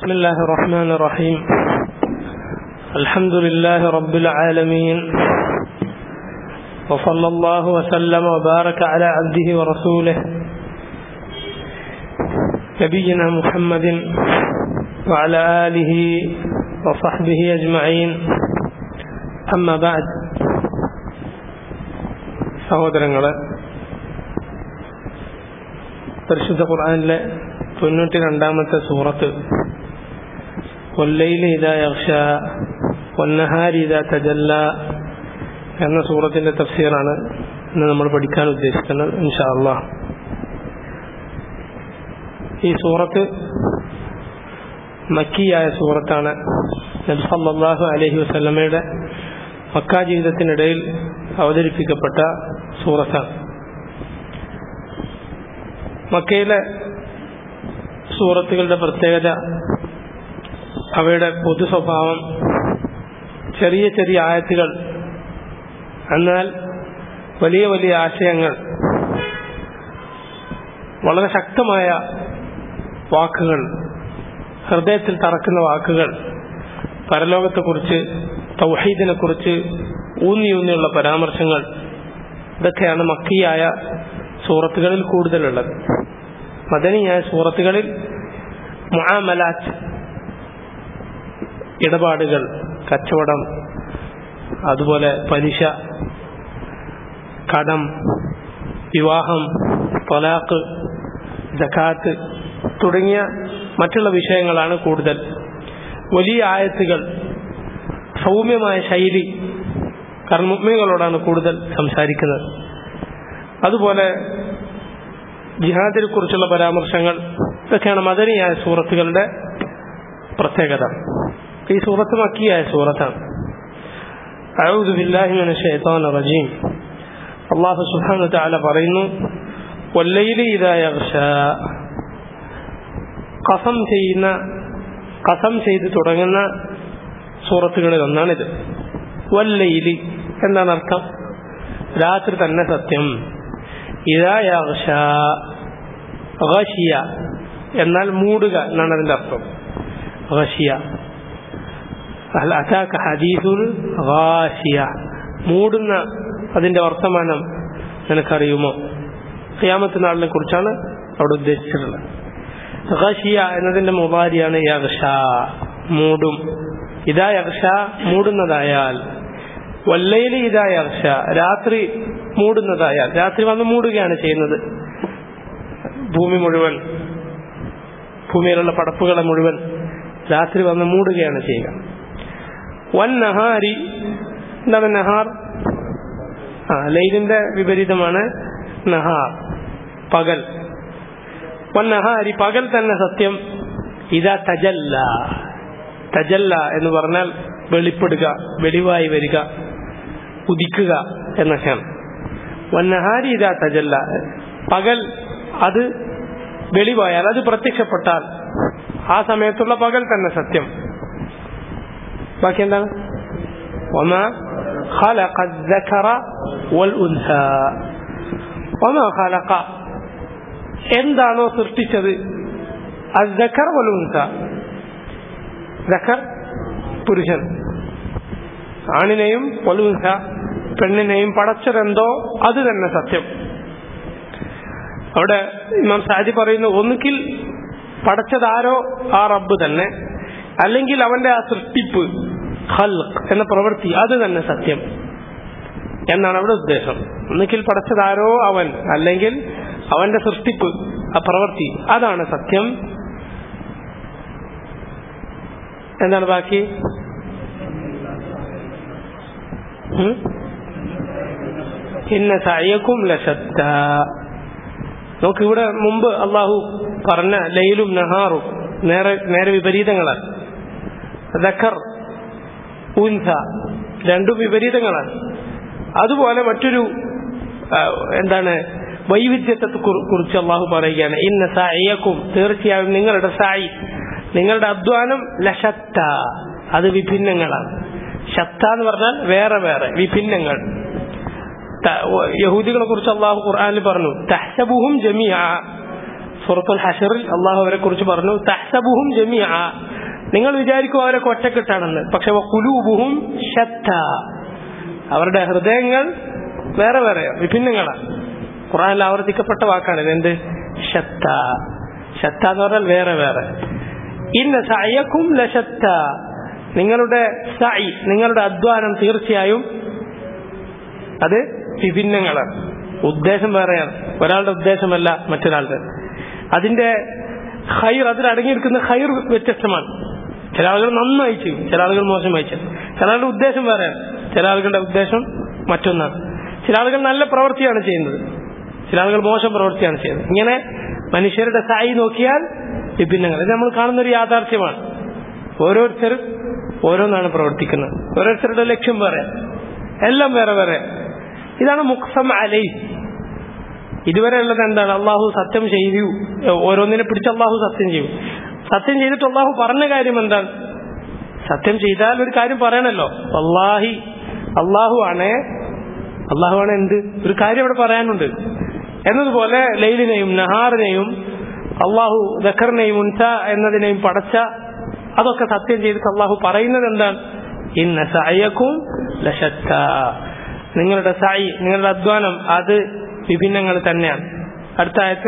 بسم الله الرحمن الرحيم الحمد لله رب العالمين وصلى الله وسلم وبارك على عبده ورسوله نبينا محمد وعلى آله وصحبه أجمعين أما بعد സഹോദരങ്ങളെ പരിശുദ്ധ ഖുർആനിലെ തൊണ്ണൂറ്റി രണ്ടാമത്തെ സൂറത്ത് കൊല്ലയിൽ ഇതാ യക്ഷ പൊന്നഹാരി ഇതാ തജല്ല എന്ന സൂറത്തിന്റെ തഫ്സീറാണ് ഇന്ന് നമ്മൾ പഠിക്കാൻ ഉദ്ദേശിക്കുന്നത് ഇൻഷാ അള്ളാ ഈ സൂറത്ത് മക്കിയായ സൂറത്താണ് നബി സല്ലല്ലാഹു അലൈഹി വസല്ലമയുടെ മക്ക ജീവിതത്തിനിടയിൽ അവതരിപ്പിക്കപ്പെട്ട സൂറത്താണ് മക്കയിലെ സൂറത്തുകളുടെ പ്രത്യേകത അവയുടെ പൊതു സ്വഭാവം ചെറിയ ചെറിയ ആയത്തുകൾ എന്നാൽ വലിയ വലിയ ആശയങ്ങൾ വളരെ ശക്തമായ വാക്കുകൾ ഹൃദയത്തിൽ തറക്കുന്ന വാക്കുകൾ പരലോകത്തെക്കുറിച്ച് തൗഹീദിനെ കുറിച്ച് ഊന്നി ഊന്നിയുള്ള പരാമർശങ്ങൾ ഇതൊക്കെയാണ് മക്കിയായ സൂറത്തുകളിൽ കൂടുതലുള്ളത് മദനിയായ സൂറത്തുകളിൽ മുആമലാറ്റ് ഇടപാടുകൾ കച്ചവടം അതുപോലെ പലിശ കടം വിവാഹം തൊലാക്ക് ജക്കാത്ത് തുടങ്ങിയ മറ്റുള്ള വിഷയങ്ങളാണ് കൂടുതൽ വലിയ ആയത്തുകൾ സൗമ്യമായ ശൈലി കർമ്മങ്ങളോടാണ് കൂടുതൽ സംസാരിക്കുന്നത് അതുപോലെ ജിഹാദിനെ കുറിച്ചുള്ള പരാമർശങ്ങൾ ഇതൊക്കെയാണ് മദനിയായ സൂറത്തുകളുടെ പ്രത്യേകത ഈ സൂറത്ത് മക്കിയായ സൂറത്താണ് أعوذ بالله من الشيطان الرجيم الله سبحانه وتعالى പറയുന്നു والليل إذا يغشى കസം ചെയ്യുന്ന കസം ചെയ്ത് തുടങ്ങുന്ന സൂറത്തുകളിൽ ഒന്നാണിത് വല്ലയിലി എന്താണ് അർത്ഥം രാത്രി തന്നെ സത്യം ഇതായാഷ എന്നാൽ മൂടുക എന്നാണ് അതിന്റെ അർത്ഥം ഘഷിയ അതാക്ക ഹദീസുൽ ഘാഷിയ മൂടുന്ന അതിന്റെ വർത്തമാനം നിനക്കറിയുമോ ഖിയാമത്ത് നാളിനെ കുറിച്ചാണ് അവിടെ ഉദ്ദേശിച്ചിട്ടുള്ളത് ഘഷിയ എന്നതിന്റെ മുബാരിയാണ് യക്ഷ മൂടും ഇതാ യക്ഷ മൂടുന്നതായാൽ വല്ലയിൽ ഇതാ യക്ഷ രാത്രി മൂടുന്നതായാൽ രാത്രി വന്ന് മൂടുകയാണ് ചെയ്യുന്നത് ഭൂമി മുഴുവൻ ഭൂമിയിലുള്ള പടപ്പുകളെ മുഴുവൻ രാത്രി വന്ന് മൂടുകയാണ് ചെയ്യുക വൻ നഹാരി എന്താണ് നഹാർ ആ ലൈലിന്റെ വിപരീതമാണ് നഹാർ പകൽ വൻ നഹാരി പകൽ തന്നെ സത്യം ഇതാ തജല്ല തജല്ല എന്ന് പറഞ്ഞാൽ വെളിപ്പെടുക വെളിവായി വരിക ഉദിക്കുക എന്നൊക്കെയാണ് വന്നഹാരി ഇതാ തജല്ല പകൽ അത് വെളിവായാൽ അത് പ്രത്യക്ഷപ്പെട്ടാൽ ആ സമയത്തുള്ള പകൽ തന്നെ സത്യം ബാക്കി എന്താണ് وما خلق الذكر والأنثى وما خلق എന്താണോ സൃഷ്ടിച്ചത് അസ്ദക്കർ വലുൻസ ദക്കർ പുരുഷൻ ആണിനെയും വലുൻസ പെണ്ണിനെയും പടച്ചതെന്തോ അത് തന്നെ സത്യം അവിടെ ഇമാം സാജി പറയുന്നു ഒന്നുകിൽ പടച്ചതാരോ ആ റബ്ബ് തന്നെ അല്ലെങ്കിൽ അവന്റെ ആ സൃഷ്ടിപ്പ് ഖൽഖ് എന്ന പ്രവൃത്തി അത് തന്നെ സത്യം എന്നാണ് അവിടെ ഉദ്ദേശം ഒന്നുകിൽ പടച്ചതാരോ അവൻ അല്ലെങ്കിൽ അവന്റെ സൃഷ്ടിപ്പ് ആ പ്രവൃത്തി അതാണ് സത്യം എന്താണ് ബാക്കി ഇന്ന സയക്കും ലശത്ത നമുക്ക് ഇവിടെ മുമ്പ് അള്ളാഹു പറഞ്ഞ ലൈലും നഹാറും നേരെ നേരെ വിപരീതങ്ങളാണ് ദക്കർ ഉൻസ രണ്ടും വിപരീതങ്ങളാണ് അതുപോലെ മറ്റൊരു എന്താണ് വൈവിധ്യത്തെ കുറിച്ച് അള്ളാഹു പറയുകയാണ് ഇന്ന സായിയക്കും തീർച്ചയായും നിങ്ങളുടെ സായി നിങ്ങളുടെ അധ്വാനം ലശത്ത അത് വിഭിന്നങ്ങളാണ് ശത്ത എന്ന് പറഞ്ഞാൽ വേറെ വേറെ വിഭിന്നങ്ങൾ യഹൂദികളെ കുറിച്ച് അള്ളാഹു ഖുർആാനിൽ പറഞ്ഞു തഹ്സബുഹും ജമിയ സൂറത്തുൽ ഹഷറിൽ അള്ളാഹു അവരെ കുറിച്ച് പറഞ്ഞു തഹ്സബുഹും ജമിയ നിങ്ങൾ വിചാരിക്കും അവരൊക്കെ ഒറ്റക്കെട്ടാണെന്ന് പക്ഷെ കുലൂബുഹും ഷത്ത അവരുടെ ഹൃദയങ്ങൾ വേറെ വേറെ വിഭിന്നങ്ങളാണ് ഖുറാനിൽ ആവർത്തിക്കപ്പെട്ട വാക്കാണ് ഇത് എന്ത് ഷത്ത ഷത്ത എന്ന് പറഞ്ഞാൽ വേറെ വേറെ ഇന്ന സയക്കും ലശത്ത നിങ്ങളുടെ സൈ നിങ്ങളുടെ അധ്വാനം തീർച്ചയായും അത് വിഭിന്നങ്ങളാണ് ഉദ്ദേശം വേറെയാണ് ഒരാളുടെ ഉദ്ദേശമല്ല മറ്റൊരാളുടെ അതിന്റെ ഹൈർ അതിൽ അടങ്ങിയിരിക്കുന്ന ഹൈർ വ്യത്യസ്തമാണ് ചില ആളുകൾ നന്നായി ചെയ്യും ചില ആളുകൾ മോശമായി ചെയ്യും ചില ആളുടെ ഉദ്ദേശം വേറെയാണ് ചില ആളുകളുടെ ഉദ്ദേശം മറ്റൊന്നാണ് ചില ആളുകൾ നല്ല പ്രവൃത്തിയാണ് ചെയ്യുന്നത് ചില ആളുകൾ മോശം പ്രവൃത്തിയാണ് ചെയ്യുന്നത് ഇങ്ങനെ മനുഷ്യരുടെ സായി നോക്കിയാൽ വിഭിന്നങ്ങൾ ഇത് നമ്മൾ കാണുന്ന ഒരു യാഥാർത്ഥ്യമാണ് ഓരോരുത്തരും ഓരോന്നാണ് പ്രവർത്തിക്കുന്നത് ഓരോരുത്തരുടെ ലക്ഷ്യം വേറെ എല്ലാം വേറെ വേറെ ഇതാണ് മുക്സം അലൈ ഇതുവരെ ഉള്ളത് എന്താണ് അള്ളാഹു സത്യം ചെയ്തു ഓരോന്നിനെ പിടിച്ച് അള്ളാഹു സത്യം ചെയ്യും സത്യം ചെയ്തിട്ട് അള്ളാഹു പറഞ്ഞ കാര്യം എന്താണ് സത്യം ചെയ്താൽ ഒരു കാര്യം പറയണല്ലോ അള്ളാഹി അള്ളാഹു ആണ് അള്ളാഹു ആണ് എന്ത് ഒരു കാര്യം അവിടെ പറയാനുണ്ട് എന്നതുപോലെ ലൈലിനെയും നഹാറിനെയും അള്ളാഹു ദഖറിനെയും ഉൻസ എന്നതിനെയും പടച്ച അതൊക്കെ സത്യം ചെയ്തിട്ട് അള്ളാഹു പറയുന്നത് എന്താണ് ഇന്ന സയക്കും ലശത്ത നിങ്ങളുടെ സായി നിങ്ങളുടെ അധ്വാനം അത് വിഭിന്നങ്ങൾ തന്നെയാണ് അടുത്ത ആയത്ത്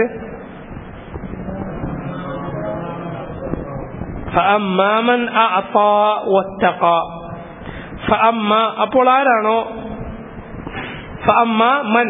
ഫഅമ്മാമൻ അഅതാ വത്തഖ ഫഅമ്മ അപ്പോൾ ആരാണോ ഫഅമ്മ മൻ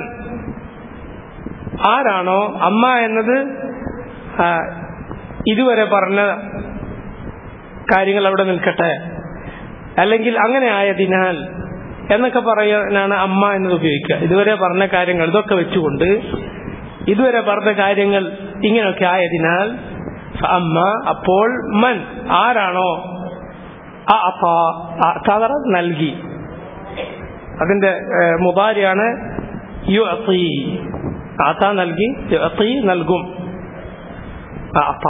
ആരാണോ അമ്മ എന്നത് ആ, ഇതുവരെ പറഞ്ഞ കാര്യങ്ങൾ അവിടെ നിൽക്കട്ടെ അല്ലെങ്കിൽ അങ്ങനെ ആയതിനാൽ എന്നൊക്കെ പറയാനാണ് അമ്മ എന്നത് ഉപയോഗിക്കുക ഇതുവരെ പറഞ്ഞ കാര്യങ്ങൾ ഇതൊക്കെ വെച്ചുകൊണ്ട് ഇതുവരെ പറഞ്ഞ കാര്യങ്ങൾ ഇങ്ങനെയൊക്കെ ആയതിനാൽ അമ്മ അപ്പോൾ മൻ ആരാണോ ആ അപ്പ നൽകി അതിന്റെ ഏഹ്, മുബാരിയാണ് യു അത്തി ആത്ത നൽകി യു അത്തി നൽകും അപ്പ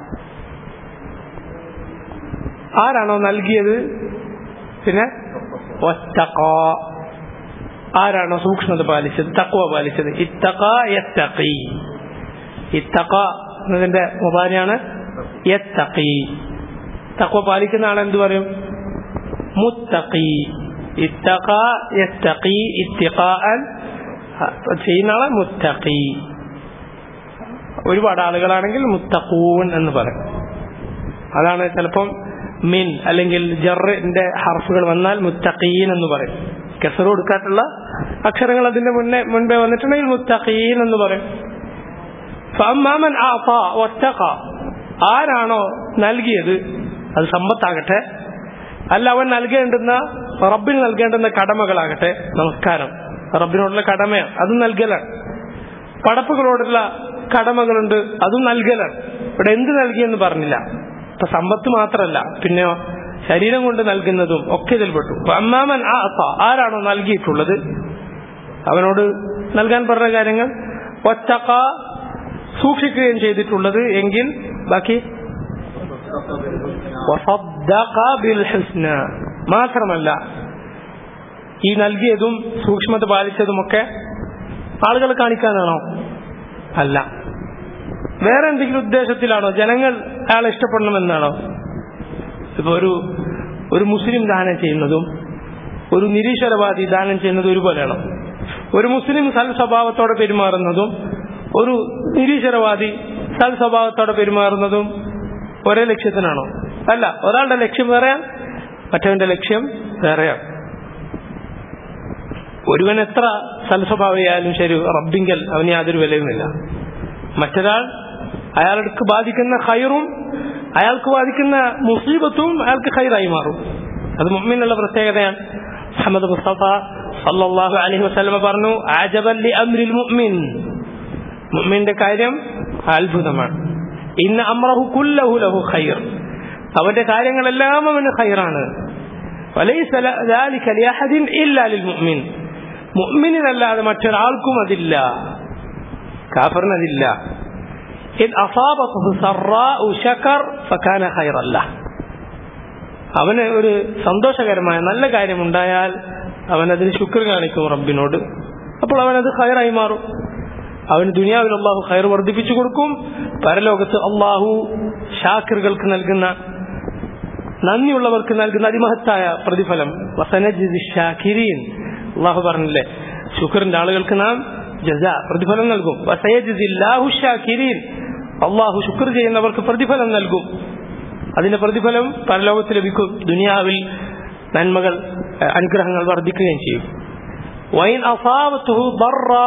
ആരാണോ നൽകിയത് പിന്നെ വത്തഖ. ആരാണോ സൂക്ഷ്മത പാലിച്ചത് തക്വ പാലിച്ചത് ഇത്തഖ യത്തഖി ഇത്തഖ എന്നതിന്റെ മുബാരിയാണ് യത്തഖി തക്വ പാലിക്കുന്ന ആൾ എന്ത് പറയും മുത്തഖി ഇത്തഖ യത്തഖി ഇത്തിഖാൻ ചെയ്യുന്ന ആളെ മുത്തഖി ഒരുപാട് ആളുകളാണെങ്കിൽ മുത്തഖൂൻ എന്ന് പറയും അതാണ് ചിലപ്പം മിൻ അല്ലെങ്കിൽ ജറിന്റെ ഹർഫുകൾ വന്നാൽ മുത്തഖീൻ എന്ന് പറയും കെസർ കൊടുക്കാത്തുള്ള അക്ഷരങ്ങൾ അതിന്റെ മുന്നേ മുൻപേ വന്നിട്ടുണ്ടെങ്കിൽ മുത്തഖീൻ എന്ന് പറയും ഫഅമ്മാമൻ അഅത വത്തഖ ആരാണോ നൽകിയത് അത് സമ്പത്താകട്ടെ അല്ല അവൻ നൽകേണ്ടുന്ന റബ്ബിന് നൽകേണ്ടുന്ന കടമകളാകട്ടെ നമസ്കാരം റബ്ബിനോടുള്ള കടമയാണ് അതും നൽകലാണ് പടപ്പുകളോടുള്ള കടമകളുണ്ട് അതും നൽകലാണ് ഇവിടെ എന്ത് നൽകിയെന്ന് പറഞ്ഞില്ല ഇപ്പൊ സമ്പത്ത് മാത്രമല്ല പിന്നെയോ ശരീരം കൊണ്ട് നൽകുന്നതും ഒക്കെ ഇതിൽപ്പെട്ടു അപ്പൊ അമ്മാമൻ ആ അപ്പ ആരാണോ നൽകിയിട്ടുള്ളത് അവനോട് നൽകാൻ പറഞ്ഞ കാര്യങ്ങൾ ഒറ്റക്ക സൂക്ഷിക്കുകയും ചെയ്തിട്ടുള്ളത് എങ്കിൽ ബാക്കി വസദ്ദഖ ബിൽ ഹുസ്ന. മാത്രമല്ല ഈ നൽകിയതും സൂക്ഷ്മത പാലിച്ചതുമൊക്കെ ആളുകൾ കാണിക്കാനാണോ അല്ല വേറെ എന്തെങ്കിലും ഉദ്ദേശത്തിലാണോ ജനങ്ങൾ അയാളെ ഇഷ്ടപ്പെടണമെന്നാണോ ഇപ്പൊ ഒരു ഒരു മുസ്ലിം ദാനം ചെയ്യുന്നതും ഒരു നിരീശ്വരവാദി ദാനം ചെയ്യുന്നതും ഒരുപോലെയാണോ ഒരു മുസ്ലിം സൽ സ്വഭാവത്തോടെ പെരുമാറുന്നതും ഒരു നിരീശ്വരവാദി സൽ സ്വഭാവത്തോടെ പെരുമാറുന്നതും ഒരേ ലക്ഷ്യത്തിനാണോ അല്ല ഒരാളുടെ ലക്ഷ്യം വേറെയാണ് മറ്റവന്റെ ലക്ഷ്യം വേറെയാണ് ഒരുവൻ എത്ര സൽസ്വഭാവിയായാലും ശരി റബ്ബിങ്കൽ അവന് യാതൊരു വിലയുമില്ല മറ്റൊരാൾ അയാൾക്ക് ബാധിക്കുന്ന ഹൈറും അയാൾക്ക് ബാധിക്കുന്ന മുസീബത്തും അയാൾക്ക് ഹൈറായി മാറും അത് മുമ്മിനുള്ള പ്രത്യേകതയാണ് മുഹമ്മദ് മുസ്തഫ സല്ലല്ലാഹു അലൈഹി വസല്ലമ പറഞ്ഞു ആജബൻ ലി അംരിൽ മുഅ്മിൻ മുഅ്മിന്റെ കാര്യം അത്ഭുതമാണ് ഇന്ന അമ്രഹു കുല്ലഹു ലഹു ഖൈർ അവന്റെ കാര്യങ്ങളെല്ലാം അവന് ഖൈറാണ് വലൈസ ذلك لأحد إلا للمؤمن മുഅ്മിനിനല്ലാതെ മറ്റൊരാൾക്കും അതില്ല കാഫറിനതില്ല إذ أصابته سراء شكر فكان خيرا له അവന് ഒരു സന്തോഷകരമായ നല്ല കാര്യമുണ്ടായാൽ അവൻ അതിന് ശുക്ർ കാണിക്കും റബ്ബിനോട് അപ്പോൾ അവനത് ഹയറായി മാറും അവന് ദുനിയാവിൽ അള്ളാഹു ഹയർ വർദ്ധിപ്പിച്ചു കൊടുക്കും പരലോകത്ത് അള്ളാഹു ഷാക്കിറുകൾക്ക് നൽകുന്ന നന്ദിയുള്ളവർക്ക് നൽകുന്ന അതിമഹത്തായ പ്രതിഫലം വസനജിദ് ഷാക്കിരീൻ അള്ളാഹു പറഞ്ഞില്ലേ ശുക്റിന്റെ ആളുകൾക്ക് നാം ജസ പ്രതിഫലം നൽകും വസയജിദില്ലാഹു ഷാക്കിരീൻ അള്ളാഹു ശുക്ർ ചെയ്യുന്നവർക്ക് പ്രതിഫലം നൽകും അതിന്റെ പ്രതിഫലം പരലോകത്ത് ലഭിക്കും ദുനിയാവിൽ നന്മകൾ ഏഹ്, അനുഗ്രഹങ്ങൾ വർദ്ധിക്കുകയും ചെയ്യും വൈൻ അസാവത്തുഹു ദർറാ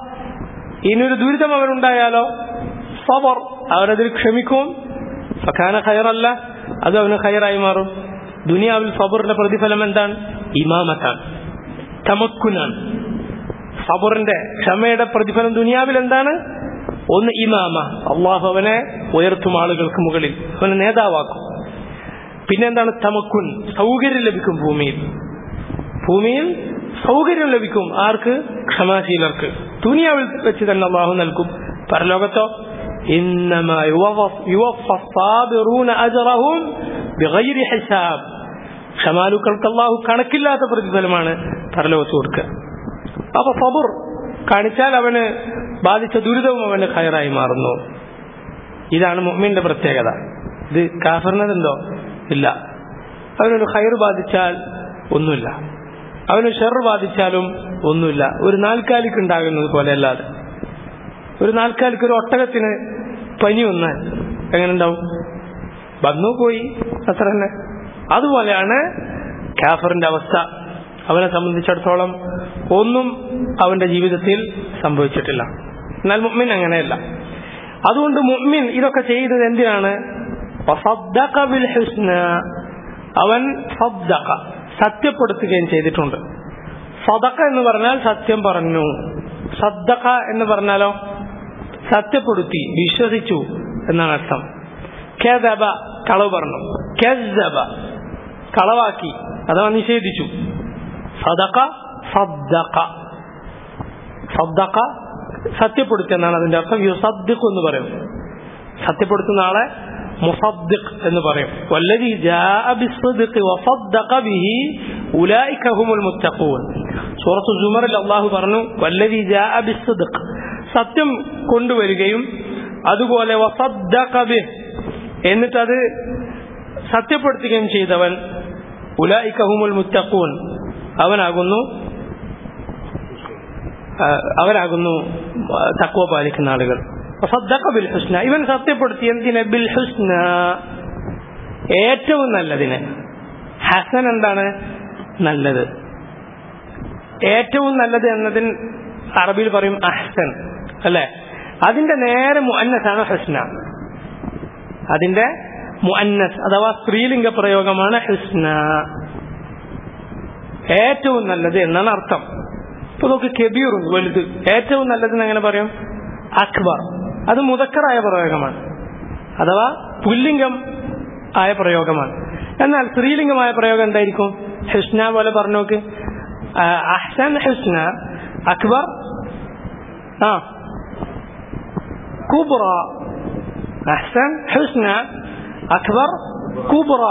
ഇനിയൊരു ദുരിതം അവനുണ്ടായാലോ സബർ അവനതിൽ ക്ഷമിക്കും ഫഖാന ഖൈറല്ല അത് അവന് ഖൈറായി മാറും ദുനിയാവിൽ സബറിന്റെ പ്രതിഫലം എന്താണ് ഇമാമത്താണ് തമക്കുനാണ് സബറിന്റെ ക്ഷമയുടെ പ്രതിഫലം ദുനിയാവിൽ എന്താണ് ഒന്ന് ഇമാമ അള്ളാഹു അവനെ ഉയർത്തും ആളുകൾക്ക് മുകളിൽ അവനെ നേതാവാക്കും പിന്നെന്താണ് തമക്കുൻ സൗകര്യം ലഭിക്കും ഭൂമിയിൽ ഭൂമിയിൽ സൗകര്യം ലഭിക്കും ആർക്ക് ക്ഷമാശീലർക്ക് ദുനിയാവിൽ വെച്ച് തന്നെ അള്ളാഹു നൽകും പരലോകത്തോ إنما يوفى- يوفى الصابرون أجرهم بغير حساب ക്ഷമാലുക്കൾക്ക് അള്ളാഹു കണക്കില്ലാത്ത പ്രതിഫലമാണ് പരലോകത്ത് കൊടുക്കുക അപ്പൊ സബുർ കാണിച്ചാൽ അവന് ബാധിച്ച ദുരിതവും അവന് ഖൈറായി മാറുന്നു ഇതാണ് മുഹ്മിന്റെ പ്രത്യേകത ഇത് കാഫറിനതുണ്ടോ ഇല്ല അവനൊരു ഖൈർ ബാധിച്ചാൽ ഒന്നുമില്ല അവന് ഷെർ ബാധിച്ചാലും ഒന്നുമില്ല ഒരു നാൽക്കാലിക്ക് ഉണ്ടാകുന്നത് പോലെ അല്ലാതെ ഒരു നാൽക്കാലിക്ക് ഒരു ഒട്ടകത്തിന് പനി വന്നാൽ എങ്ങനെ ഉണ്ടാവും വന്നു പോയി അത്ര തന്നെ അതുപോലെയാണ് കാഫറിന്റെ അവസ്ഥ അവനെ സംബന്ധിച്ചിടത്തോളം ഒന്നും അവന്റെ ജീവിതത്തിൽ സംഭവിച്ചിട്ടില്ല എന്നാൽ മുഅ്മിൻ അങ്ങനെയല്ല അതുകൊണ്ട് മുഅ്മിൻ ഇതൊക്കെ ചെയ്യുന്നത് എന്തിനാണ് വസദ്ദഖ ബിൽ ഹുസ്ന അവൻ സദ്ദഖ സത്യപ്പെടുത്തുകയും ചെയ്തിട്ടുണ്ട് സദഖ എന്ന് പറഞ്ഞാൽ സത്യം പറഞ്ഞു സദ്ദഖ എന്ന് പറഞ്ഞാലോ സത്യപ്പെടുത്തി വിശ്വസിച്ചു എന്നാണ് അർത്ഥം കെദബ കളവ് പറഞ്ഞു കെസ്ദബ കളവാക്കി അഥവാ നിഷേധിച്ചു സദഖ സദ്ദഖ സദ്ദഖ സത്യപ്പെടുത്തി എന്നാണ് അതിന്റെ അർത്ഥം യുസദ്ദിഖ് എന്ന് പറയും സത്യപ്പെടുത്തുന്ന ആളെ മുസദ്ദിഖ് എന്ന് പറയും വല്ലദി ജാഅ ബിസ്സദ്ഖി വസദ്ദഖ ബിഹി ഉലൈക ഹുമുൽ മുത്തഖൂൻ സൂറത്തു സുമറിൽ അല്ലാഹു പറഞ്ഞു വല്ലദി ജാഅ ബിസ്സദ്ഖ് സത്യം കൊണ്ടുവരികയും അതുപോലെ വസദ്ദഖ ബിഹി എന്നിട്ടത് സത്യപ്പെടുത്തുകയും ചെയ്തവൻ ഉലൈക ഹുമുൽ മുത്തഖൂൻ അവനാകുന്നു ആ, അവരാകുന്നു ആ, തക്വ പാലിക്കുന്ന ആളുകൾ സദ്ദഖ ബിൽ ഹുസ്ന ഇവൻ സത്യപ്പെടുത്തി എന്തിനെ ബിൽ ഹുസ്ന ഏറ്റവും നല്ലതിനെ ഹസൻ എന്താണ് നല്ലത് ഏറ്റവും നല്ലത് എന്നതിന് അറബിയിൽ പറയും അഹ്സൻ അല്ലെ അതിന്റെ നേരെ മുഅന്നസാണ് ഹുസ്ന അതിന്റെ മുഅന്നസ് അഥവാ സ്ത്രീലിംഗ പ്രയോഗമാണ് ഹുസ്ന ഏറ്റവും നല്ലത് എന്നാണ് അർത്ഥം ഇപ്പൊ നോക്ക് കെബീറും വലുത് ഏറ്റവും നല്ലതെന്ന് എങ്ങനെ പറയും അക്ബർ അത് മുതക്കറായ പ്രയോഗമാണ് അഥവാ പുല്ലിംഗം ആയ പ്രയോഗമാണ് എന്നാൽ സ്ത്രീലിംഗമായ പ്രയോഗം എന്തായിരിക്കും ഹുസ്ന പോലെ പറഞ്ഞു നോക്ക് ആ, അഹ്സൻ ഹുസ്ന അക്ബർ ആ കുബ്ര അഹ്സൻ ഹുസ്ന അക്ബർ കുബ്ര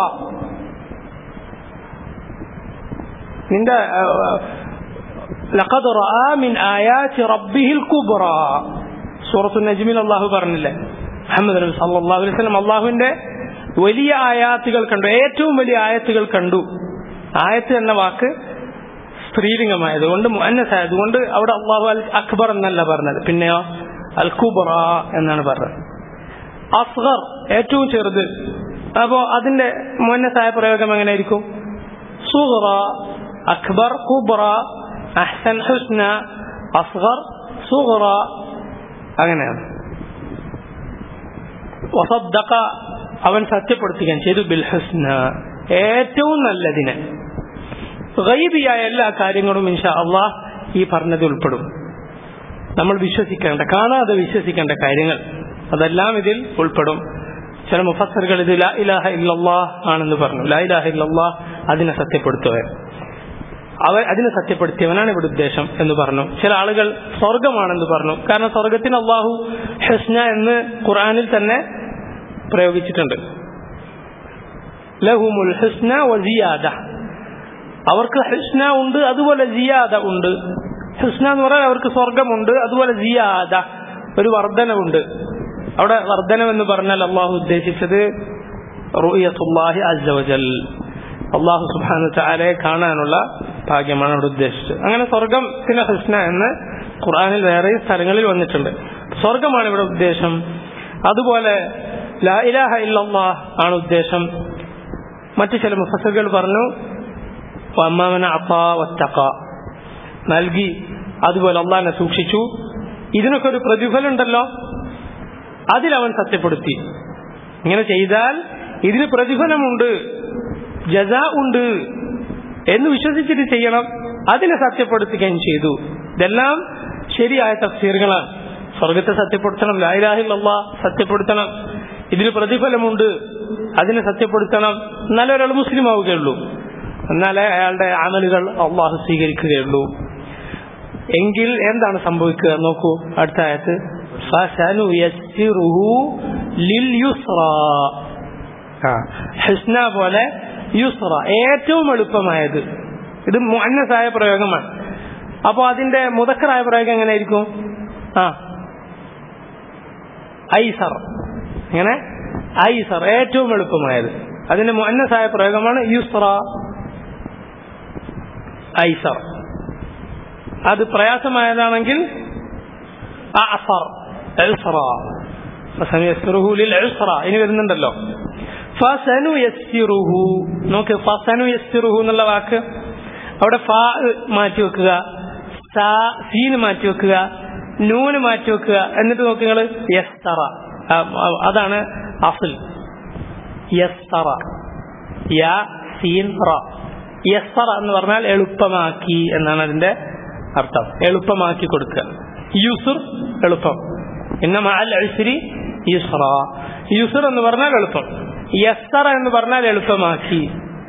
നിന്റെ ആ, لقد رأى من آيات ربه الكبرى സൂറത്തു നജ്മിൽ അള്ളാഹു പറഞ്ഞില്ലേ മുഹമ്മദ് നബി സല്ലല്ലാഹു അലൈഹി വസല്ലം അള്ളാഹുവിന്റെ വലിയ ആയാത്തുകൾ കണ്ടു ഏറ്റവും വലിയ ആയത്തുകൾ കണ്ടു ആയത്ത് എന്ന വാക്ക് സ്ത്രീലിംഗമായതുകൊണ്ട് മുഅന്നസായതുകൊണ്ട് അവിടെ അള്ളാഹു അൽ അക്ബർ എന്നല്ല പറഞ്ഞത് പിന്നെയോ അൽ കുബറ എന്നാണ് പറഞ്ഞത് അസ്ഗർ ഏറ്റവും ചെറുത് അപ്പോ അതിന്റെ മുന്നസായ പ്രയോഗം എങ്ങനെയായിരിക്കും സുഹറ അക്ബർ കുബ്ര അഹ്സൻ ഹുസ്ന അസ്ഗർ സുഹറ അങ്ങനെയാണ് വസദ്ദഖ അവൻ സത്യപ്പെടുത്തുകയും ചെയ്തു ബിൽ ഹുസ്ന ഏറ്റവും നല്ലതിനെ ഗൈബിയായ എല്ലാ കാര്യങ്ങളും ഇൻഷാ അള്ളാഹ് ഈ പറഞ്ഞത് ഉൾപ്പെടും നമ്മൾ വിശ്വസിക്കേണ്ട കാണാതെ വിശ്വസിക്കേണ്ട കാര്യങ്ങൾ അതെല്ലാം ഇതിൽ ഉൾപ്പെടും ചില മുഫസറുകൾ ഇത് ലാ ഇലാഹ ഇല്ലല്ലാഹ് ആണെന്ന് പറഞ്ഞു ലാ ഇലാഹ ഇല്ലല്ലാഹ് അതിനെ സത്യപ്പെടുത്തുക അവൻ അതിനെ സത്യപ്പെടുത്തിയവനാണ് ഇവിടെ ഉദ്ദേശം എന്ന് പറഞ്ഞു ചില ആളുകൾ സ്വർഗമാണെന്ന് പറഞ്ഞു കാരണം സ്വർഗത്തിന് അള്ളാഹു ഹസ്ന എന്ന് ഖുറാനിൽ തന്നെ പ്രയോഗിച്ചിട്ടുണ്ട് ലഹുമുൽ ഹുസ്ന വസിയാദ അവർക്ക് ഹുസ്ന ഉണ്ട് അതുപോലെ സിയാദ ഉണ്ട് ഹുസ്ന എന്ന് പറഞ്ഞാൽ അവർക്ക് സ്വർഗമുണ്ട് അതുപോലെ സിയാദ ഒരു വർധനവുണ്ട് അവിടെ വർധനം എന്ന് പറഞ്ഞാൽ അള്ളാഹു ഉദ്ദേശിച്ചത് റുയത്തുല്ലാഹി അസ്സവജൽ അള്ളാഹു സുബാനു ചാലയെ കാണാനുള്ള ഭാഗ്യമാണ് അവിടെ ഉദ്ദേശിച്ചത് അങ്ങനെ സ്വർഗത്തിന് ഹുസ്ന എന്ന് ഖുർആനിൽ വേറെ സ്ഥലങ്ങളിൽ വന്നിട്ടുണ്ട് സ്വർഗമാണ് ഇവിടെ ഉദ്ദേശം അതുപോലെ ലാ ഇലാഹ ഇല്ലല്ലാഹ് ആണ് ഉദ്ദേശം മറ്റു ചില മുഫസറുകൾ പറഞ്ഞു അമ്മാവന അപ്പാ വത്തക്ക നൽകി അതുപോലെ അള്ളാഹിനെ സൂക്ഷിച്ചു ഇതിനൊക്കെ ഒരു പ്രതിഫലം ഉണ്ടല്ലോ അതിലവൻ സത്യപ്പെടുത്തി ഇങ്ങനെ ചെയ്താൽ ഇതിന് പ്രതിഫലമുണ്ട് ജസ ഉണ്ട് എന്ന് വിശ്വസിച്ചിട്ട് ചെയ്യണം അതിനെ സത്യപ്പെടുത്തുകയും ചെയ്തു ഇതെല്ലാം ശരിയായ തഫ്സീറുകളാണ് സ്വർഗത്തെ സത്യപ്പെടുത്തണം ലായിലാഹില്ല സത്യപ്പെടുത്തണം ഇതിന് പ്രതിഫലമുണ്ട് അതിനെ സത്യപ്പെടുത്തണം എന്നാലേ ഒരാൾ മുസ്ലിം ആവുകയുള്ളൂ എന്നാലേ അയാളുടെ അമലുകൾ അള്ളാഹു സ്വീകരിക്കുകയുള്ളൂ എങ്കിൽ എന്താണ് സംഭവിക്കുക നോക്കൂ അടുത്ത ആയത്ത് ഹസ്ന പോലെ യുസ്ര ഏറ്റവും എളുപ്പമായത് ഇത് മുന്നസായ പ്രയോഗമാണ് അപ്പോൾ അതിന്റെ മുതക്കറായ പ്രയോഗം എങ്ങനെയായിരിക്കും ആ ഐസർ എങ്ങനെ ഐസർ ഏറ്റവും എളുപ്പമായത് അതിന്റെ മുന്നസായ പ്രയോഗമാണ് യുസ്ര ഐസർ അത് പ്രയാസമായതാണെങ്കിൽ അഅസർ ഉസ്റ ഫസനുയസ്സിറുഹു ലിൽ ഉസ്റ ഇനി വരുന്നുണ്ടല്ലോ ഫസനുയസ്സിറുഹു നോക്ക് ഫസനുയസ്സിറുഹു എന്നുള്ള വാക്ക് അവിടെ ഫാ മാറ്റി വെക്കുക സാ സീന് മാറ്റി വെക്കുക നൂന് മാറ്റി വെക്കുക എന്നിട്ട് നോക്ക് നിങ്ങൾ യസ്തറ അതാണ് അഫിൽ യസ്തറ യാ സീൻ റ യസ്തറ എന്ന് പറഞ്ഞാൽ എളുപ്പമാക്കി എന്നാണ് അതിന്റെ അർത്ഥം എളുപ്പമാക്കി കൊടുക്കുക യുസുർ എളുപ്പം പിന്നെ മാൽ അഴ്സിരി യുസ്ര യുസുർ എന്ന് പറഞ്ഞാൽ എളുപ്പം യസ്തറ എന്ന് പറഞ്ഞാൽ എളുപ്പമാക്കി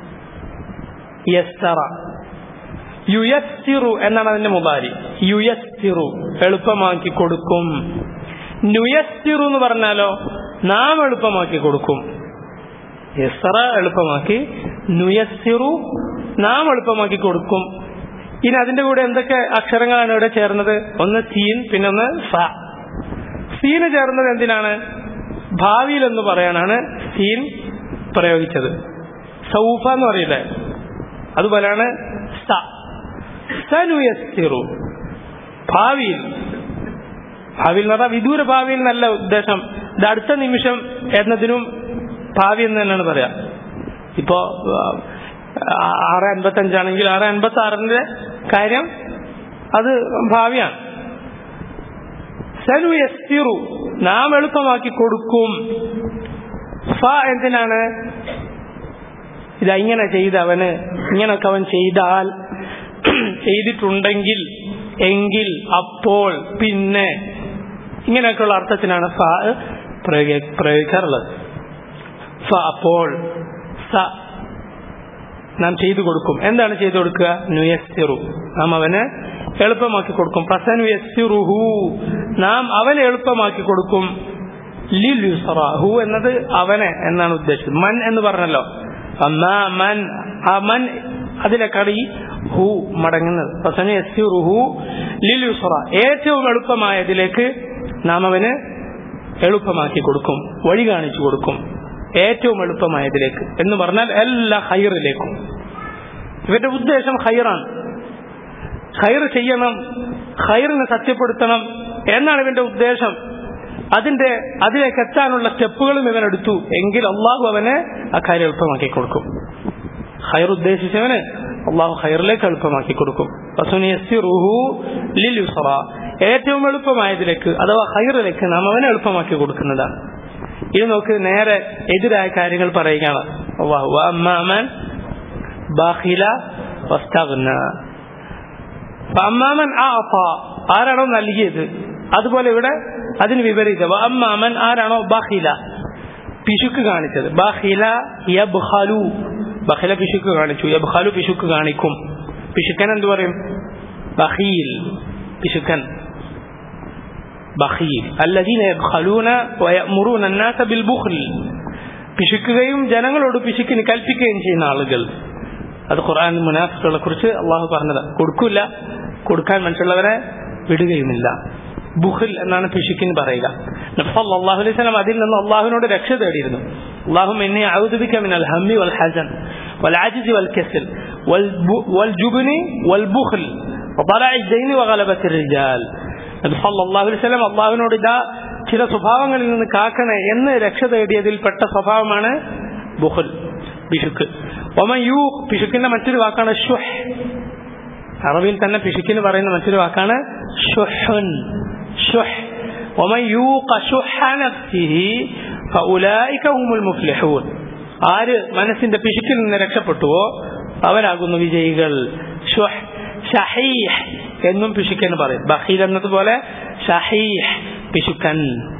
യസ്തറ യുയസ്സിറു എന്നാണ് അതിന്റെ മുതാരി യുയസ്സിറു എളുപ്പമാക്കി കൊടുക്കും നുയസ്സിറു എന്ന് പറഞ്ഞാലോ നാം എളുപ്പമാക്കി കൊടുക്കും യസ്തറ എളുപ്പമാക്കി നുയസ്സിറു നാം എളുപ്പമാക്കി കൊടുക്കും ഇനി അതിന്റെ കൂടെ എന്തൊക്കെ അക്ഷരങ്ങളാണ് ഇവിടെ ചേർന്നത് ഒന്ന് സീൻ പിന്നെ ഒന്ന് ഫ സീന് ചേർന്നത് എന്തിനാണ് ഭാവിയിൽ എന്ന് പറയാനാണ് സീൻ പ്രയോഗിച്ചത് സൗഫ എന്ന് പറയില്ലേ അതുപോലെയാണ് സ സനുയസ്സിറു ഭാവിയിൽ ഭാവിയിൽ എന്ന് പറഞ്ഞാൽ വിദൂര ഭാവിയിൽ നല്ല ഉദ്ദേശം ഇത് അടുത്ത നിമിഷം എന്നതിനും ഭാവി എന്ന് തന്നെയാണ് പറയാ ഇപ്പോ ആറ് അൻപത്തി അഞ്ചാണെങ്കിൽ ആറ് അൻപത്തി ആറിന്റെ കാര്യം അത് ഭാവിയാണ് സനു യസ്തിറു നാം എളുപ്പമാക്കി കൊടുക്കും ഫ എന്തിനാണ് ഇത് ഇങ്ങനെ ചെയ്ത് അവന് ഇങ്ങനൊക്കെ അവൻ ചെയ്താൽ ചെയ്തിട്ടുണ്ടെങ്കിൽ എങ്കിൽ അപ്പോൾ പിന്നെ ഇങ്ങനെയൊക്കെയുള്ള അർത്ഥത്തിനാണ് ഫ പ്രയോഗിക്കാറുള്ളത് ഫ അപ്പോൾ സ നാം ചെയ്തു കൊടുക്കും എന്താണ് ചെയ്തു കൊടുക്കുക നുയസ്സിറു നാം അവന് എളുപ്പമാക്കി കൊടുക്കും ഫസനു യസ്സിറുഹു നാം അവനെ എളുപ്പമാക്കി കൊടുക്കും ലിൽ യുസറ ഹു എന്നത് അവനെ എന്നാണ് ഉദ്ദേശിച്ചത് മൻ എന്ന് പറഞ്ഞല്ലോ അമ്മാ മൻ ആ മൻ അതിലെ കടി ഹു മടങ്ങുന്നത് ഫസനു യസ്സിറുഹു ലിൽ യുസറ ഏറ്റവും എളുപ്പമായതിലേക്ക് നാം അവന് എളുപ്പമാക്കി കൊടുക്കും വഴി കാണിച്ചു കൊടുക്കും ഏറ്റവും എളുപ്പമായതിലേക്ക് എന്ന് പറഞ്ഞാൽ എല്ലാ ഹൈറിലേക്കും ഇവരുടെ ഉദ്ദേശം ഹൈറാണ് ഹൈർ ചെയ്യണം ഹൈറിനെ സത്യപ്പെടുത്തണം എന്നാണ് ഇവന്റെ ഉദ്ദേശം അതിന്റെ അതിലേക്ക് എത്താനുള്ള സ്റ്റെപ്പുകളും ഇവൻ എടുത്തു എങ്കിൽ അള്ളാഹു അവനെ ആ കാര്യം എളുപ്പമാക്കി കൊടുക്കും ഹൈർ ഉദ്ദേശിച്ചവന് അള്ളാഹു ഹൈറിലേക്ക് എളുപ്പമാക്കി കൊടുക്കും ഏറ്റവും എളുപ്പമായതിലേക്ക് അഥവാ ഹൈറിലേക്ക് നാം അവനെ എളുപ്പമാക്കി കൊടുക്കുന്നതാണ് ഇത് നോക്ക് നേരെ എതിരായ കാര്യങ്ങൾ പറയുകയാണ് അമ്മാമൻ ബാഹില വസ്തഗ്ന അമ്മാമൻ ആരാണോ നൽകിയത് അതുപോലെ ഇവിടെ അതിന് വിപരീതം അമ്മാമൻ ആരാണോ ബഹില പിശുക്ക് കാണിച്ചത് ബഹില യബ്ഹലു ബഹില പിശുക്ക് കാണിച്ചു യബ്ഹലു പിശുക്ക് കാണിക്കും പിശുക്കൻ എന്തു പറയും ബഹീൽ പിശുക്കൻ ബഖീൽ അല്ലദീന യബ്ഖലൂന വയഅ്മുറൂന അന്നാസ ബിൽ ബുഖ്ൽ പിശുക്കുകയും ജനങ്ങളോട് പിശുക്കിന് കൽപ്പിക്കുകയും ചെയ്യുന്ന ആളുകൾ അത് ഖുർആൻ മുനാഫിക്കുകളെ കുറിച്ച് അള്ളാഹു പറഞ്ഞത് കൊടുക്കില്ല കൊടുക്കാൻ മറ്റുള്ളവരെ വിടുകയുമില്ല ബുഖിൽ എന്നാണ് പിശുക്കിന് പറയുക നബ്സല്ലാഹു അലൈഹി സ്വലം അതിൽ നിന്ന് അള്ളാഹുവിനോട് രക്ഷ തേടിയിരുന്നു اللهم إني أعوذ بك من الهم والحزن والعجز والكسل والب- والجبن والبخل وضلع الدين وغلبة الرجال നബി സല്ലല്ലാഹു അലൈഹി വസല്ലം അള്ളാഹുവിനോട് ഇതാ ചില സ്വഭാവങ്ങളിൽ നിന്ന് കാക്കണേ എന്ന് രക്ഷ തേടിയതിൽപ്പെട്ട സ്വഭാവമാണ് ബുഹുൽ പിശുക്ക് ഒമൻ യൂ പിശുക്കിന്റെ മറ്റൊരു വാക്കാണ് ഷുഹ് അറബിയിൽ തന്നെ പിശുക്കിന് പറയുന്ന മറ്റൊരു വാക്കാണ് ഷുഹുൻ ഷുഹ് ഒമൻ യൂഖ ഷുഹ നഫ്സിഹി ഫഉലൈക ഹുമുൽ മുഫ്ലിഹൂൻ ആര് മനസ്സിന്റെ പിശുക്കിൽ നിന്ന് രക്ഷപ്പെട്ടുവോ അവരാകുന്നു വിജയികൾ ഷുഹ് ഷഹീഹ് എന്നും പിശുക്കെന്ന് പറയും ബഹീൽ എന്നതുപോലെ ഷഹീഹ് പിശുക്കൻ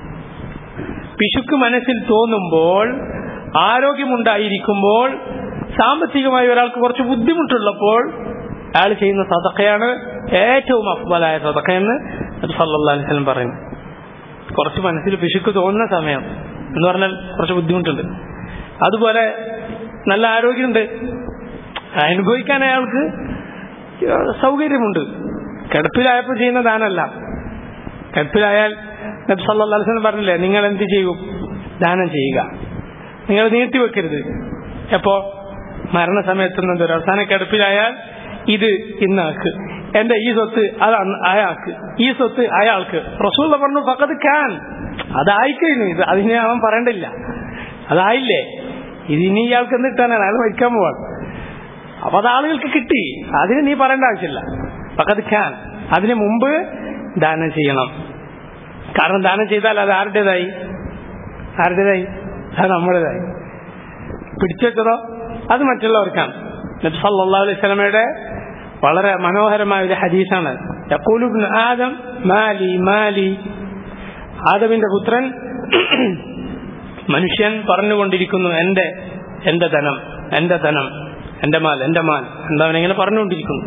പിശുക്ക് മനസ്സിൽ തോന്നുമ്പോൾ ആരോഗ്യമുണ്ടായിരിക്കുമ്പോൾ സാമ്പത്തികമായി ഒരാൾക്ക് കുറച്ച് ബുദ്ധിമുട്ടുള്ളപ്പോൾ അയാൾ ചെയ്യുന്ന സതക്കയാണ് ഏറ്റവും അഫ്ബലായ സതക്കയെന്ന് അത് സല്ലല്ലാഹു അലൈഹി വസല്ലം പറയും കുറച്ച് മനസ്സിൽ പിശുക്ക് തോന്നുന്ന സമയം എന്ന് പറഞ്ഞാൽ കുറച്ച് ബുദ്ധിമുട്ടുണ്ട് അതുപോലെ നല്ല ആരോഗ്യമുണ്ട് അനുഭവിക്കാൻ അയാൾക്ക് സൗകര്യമുണ്ട് കിടപ്പിലായപ്പോൾ ചെയ്യുന്ന ദാനമല്ല കിടപ്പിലായാൽ നബി സല്ലല്ലാഹു അലൈഹി വസല്ലം പറഞ്ഞില്ലേ നിങ്ങൾ എന്ത് ചെയ്യൂ ദാനം ചെയ്യുക നിങ്ങൾ നീട്ടിവെക്കരുത് എപ്പോ മരണസമയത്തുന്നത് ഒരു അവസാന കിടപ്പിലായാൽ ഇത് ഇന്നാക്ക് എന്റെ ഈ സ്വത്ത് അത് അന്ന് അയാൾക്ക് ഈ സ്വത്ത് അയാൾക്ക് റസൂൽ പറഞ്ഞു ഫക്കത് കാൻ അതായിക്കഴിഞ്ഞു ഇത് അതിനെ അവൻ പറയണ്ടില്ല അതായില്ലേ ഇത് ഇനി ഇയാൾക്ക് എന്ത് കിട്ടാനാണ് അയാൾ മരിക്കാൻ പോവാണ് അപ്പൊ അത് ആളുകൾക്ക് കിട്ടി അതിന് നീ പറയേണ്ട ആവശ്യമില്ല ഫക്കത് ഖാൻ അതിന് മുമ്പ് ദാനം ചെയ്യണം കാരണം ദാനം ചെയ്താൽ അത് ആരുടേതായി ആരുടേതായി അത് നമ്മുടേതായി പിടിച്ചു വെച്ചതോ അത് മറ്റുള്ളവർക്കാണ് നബി സല്ലല്ലാഹു അലൈഹി വസല്ലമയുടെ വളരെ മനോഹരമായ ഒരു ഹദീസാണ് യഖൂലു ഇബ്നു ആദം മാലി മാലി ആദമിന്റെ പുത്രൻ മനുഷ്യൻ പറഞ്ഞുകൊണ്ടിരിക്കുന്നു എന്റെ എന്റെ ധനം എന്റെ ധനം എന്റെ മാൽ എന്റെ മാൽ എന്താ ഇങ്ങനെ പറഞ്ഞുകൊണ്ടിരിക്കുന്നു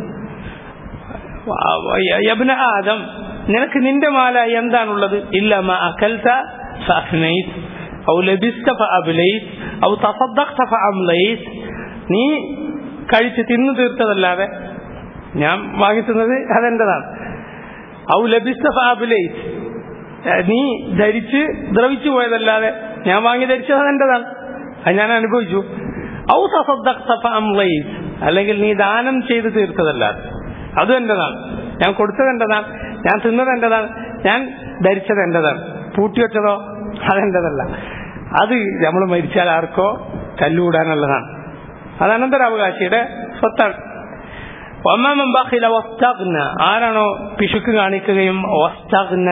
യബ്ന ആദം നിനക്ക് നിന്റെ മാലായി എന്താണുള്ളത് ഇല്ല മാ അകൽത ഫഅഫ്നൈത് ഔ ലബിസ്ത ഫഅബ്ലൈത് ഔ തസദ്ദഖ്ത ഫഅംലൈത് നീ കഴിച്ച് തിന്നു തീർത്തതല്ലാതെ ഞാൻ വാങ്ങി തിന്നത് അതെന്റേതാണ് ഔ ലബിസ്ത ഫഅബ്ലൈത് നീ ധരിച്ച് ദ്രവിച്ചു പോയതല്ലാതെ ഞാൻ വാങ്ങി ധരിച്ചത് അതെന്റേതാണ് അത് ഞാൻ അനുഭവിച്ചു ഔ തസദ്ദഖ്ത ഫഅംലൈത് അല്ലെങ്കിൽ നീ ദാനം ചെയ്ത് തീർത്തതല്ലാതെ അതും എന്റേതാണ് ഞാൻ കൊടുത്തത് എന്റേതാണ് ഞാൻ തിന്നത് എന്റേതാണ് ഞാൻ ധരിച്ചത് എന്റേതാണ് പൂട്ടിവെച്ചതോ അതെന്റേതല്ല അത് നമ്മൾ മരിച്ചാൽ ആർക്കോ കല്ലുകൂടാനുള്ളതാണ് അത് അനന്തരാവകാശിയുടെ സ്വത്താണ് ഒന്നാമൻ ബാഖില വസ്തഗ്ന ആരാണോ പിശുക്ക് കാണിക്കുകയും വസ്തഗ്ന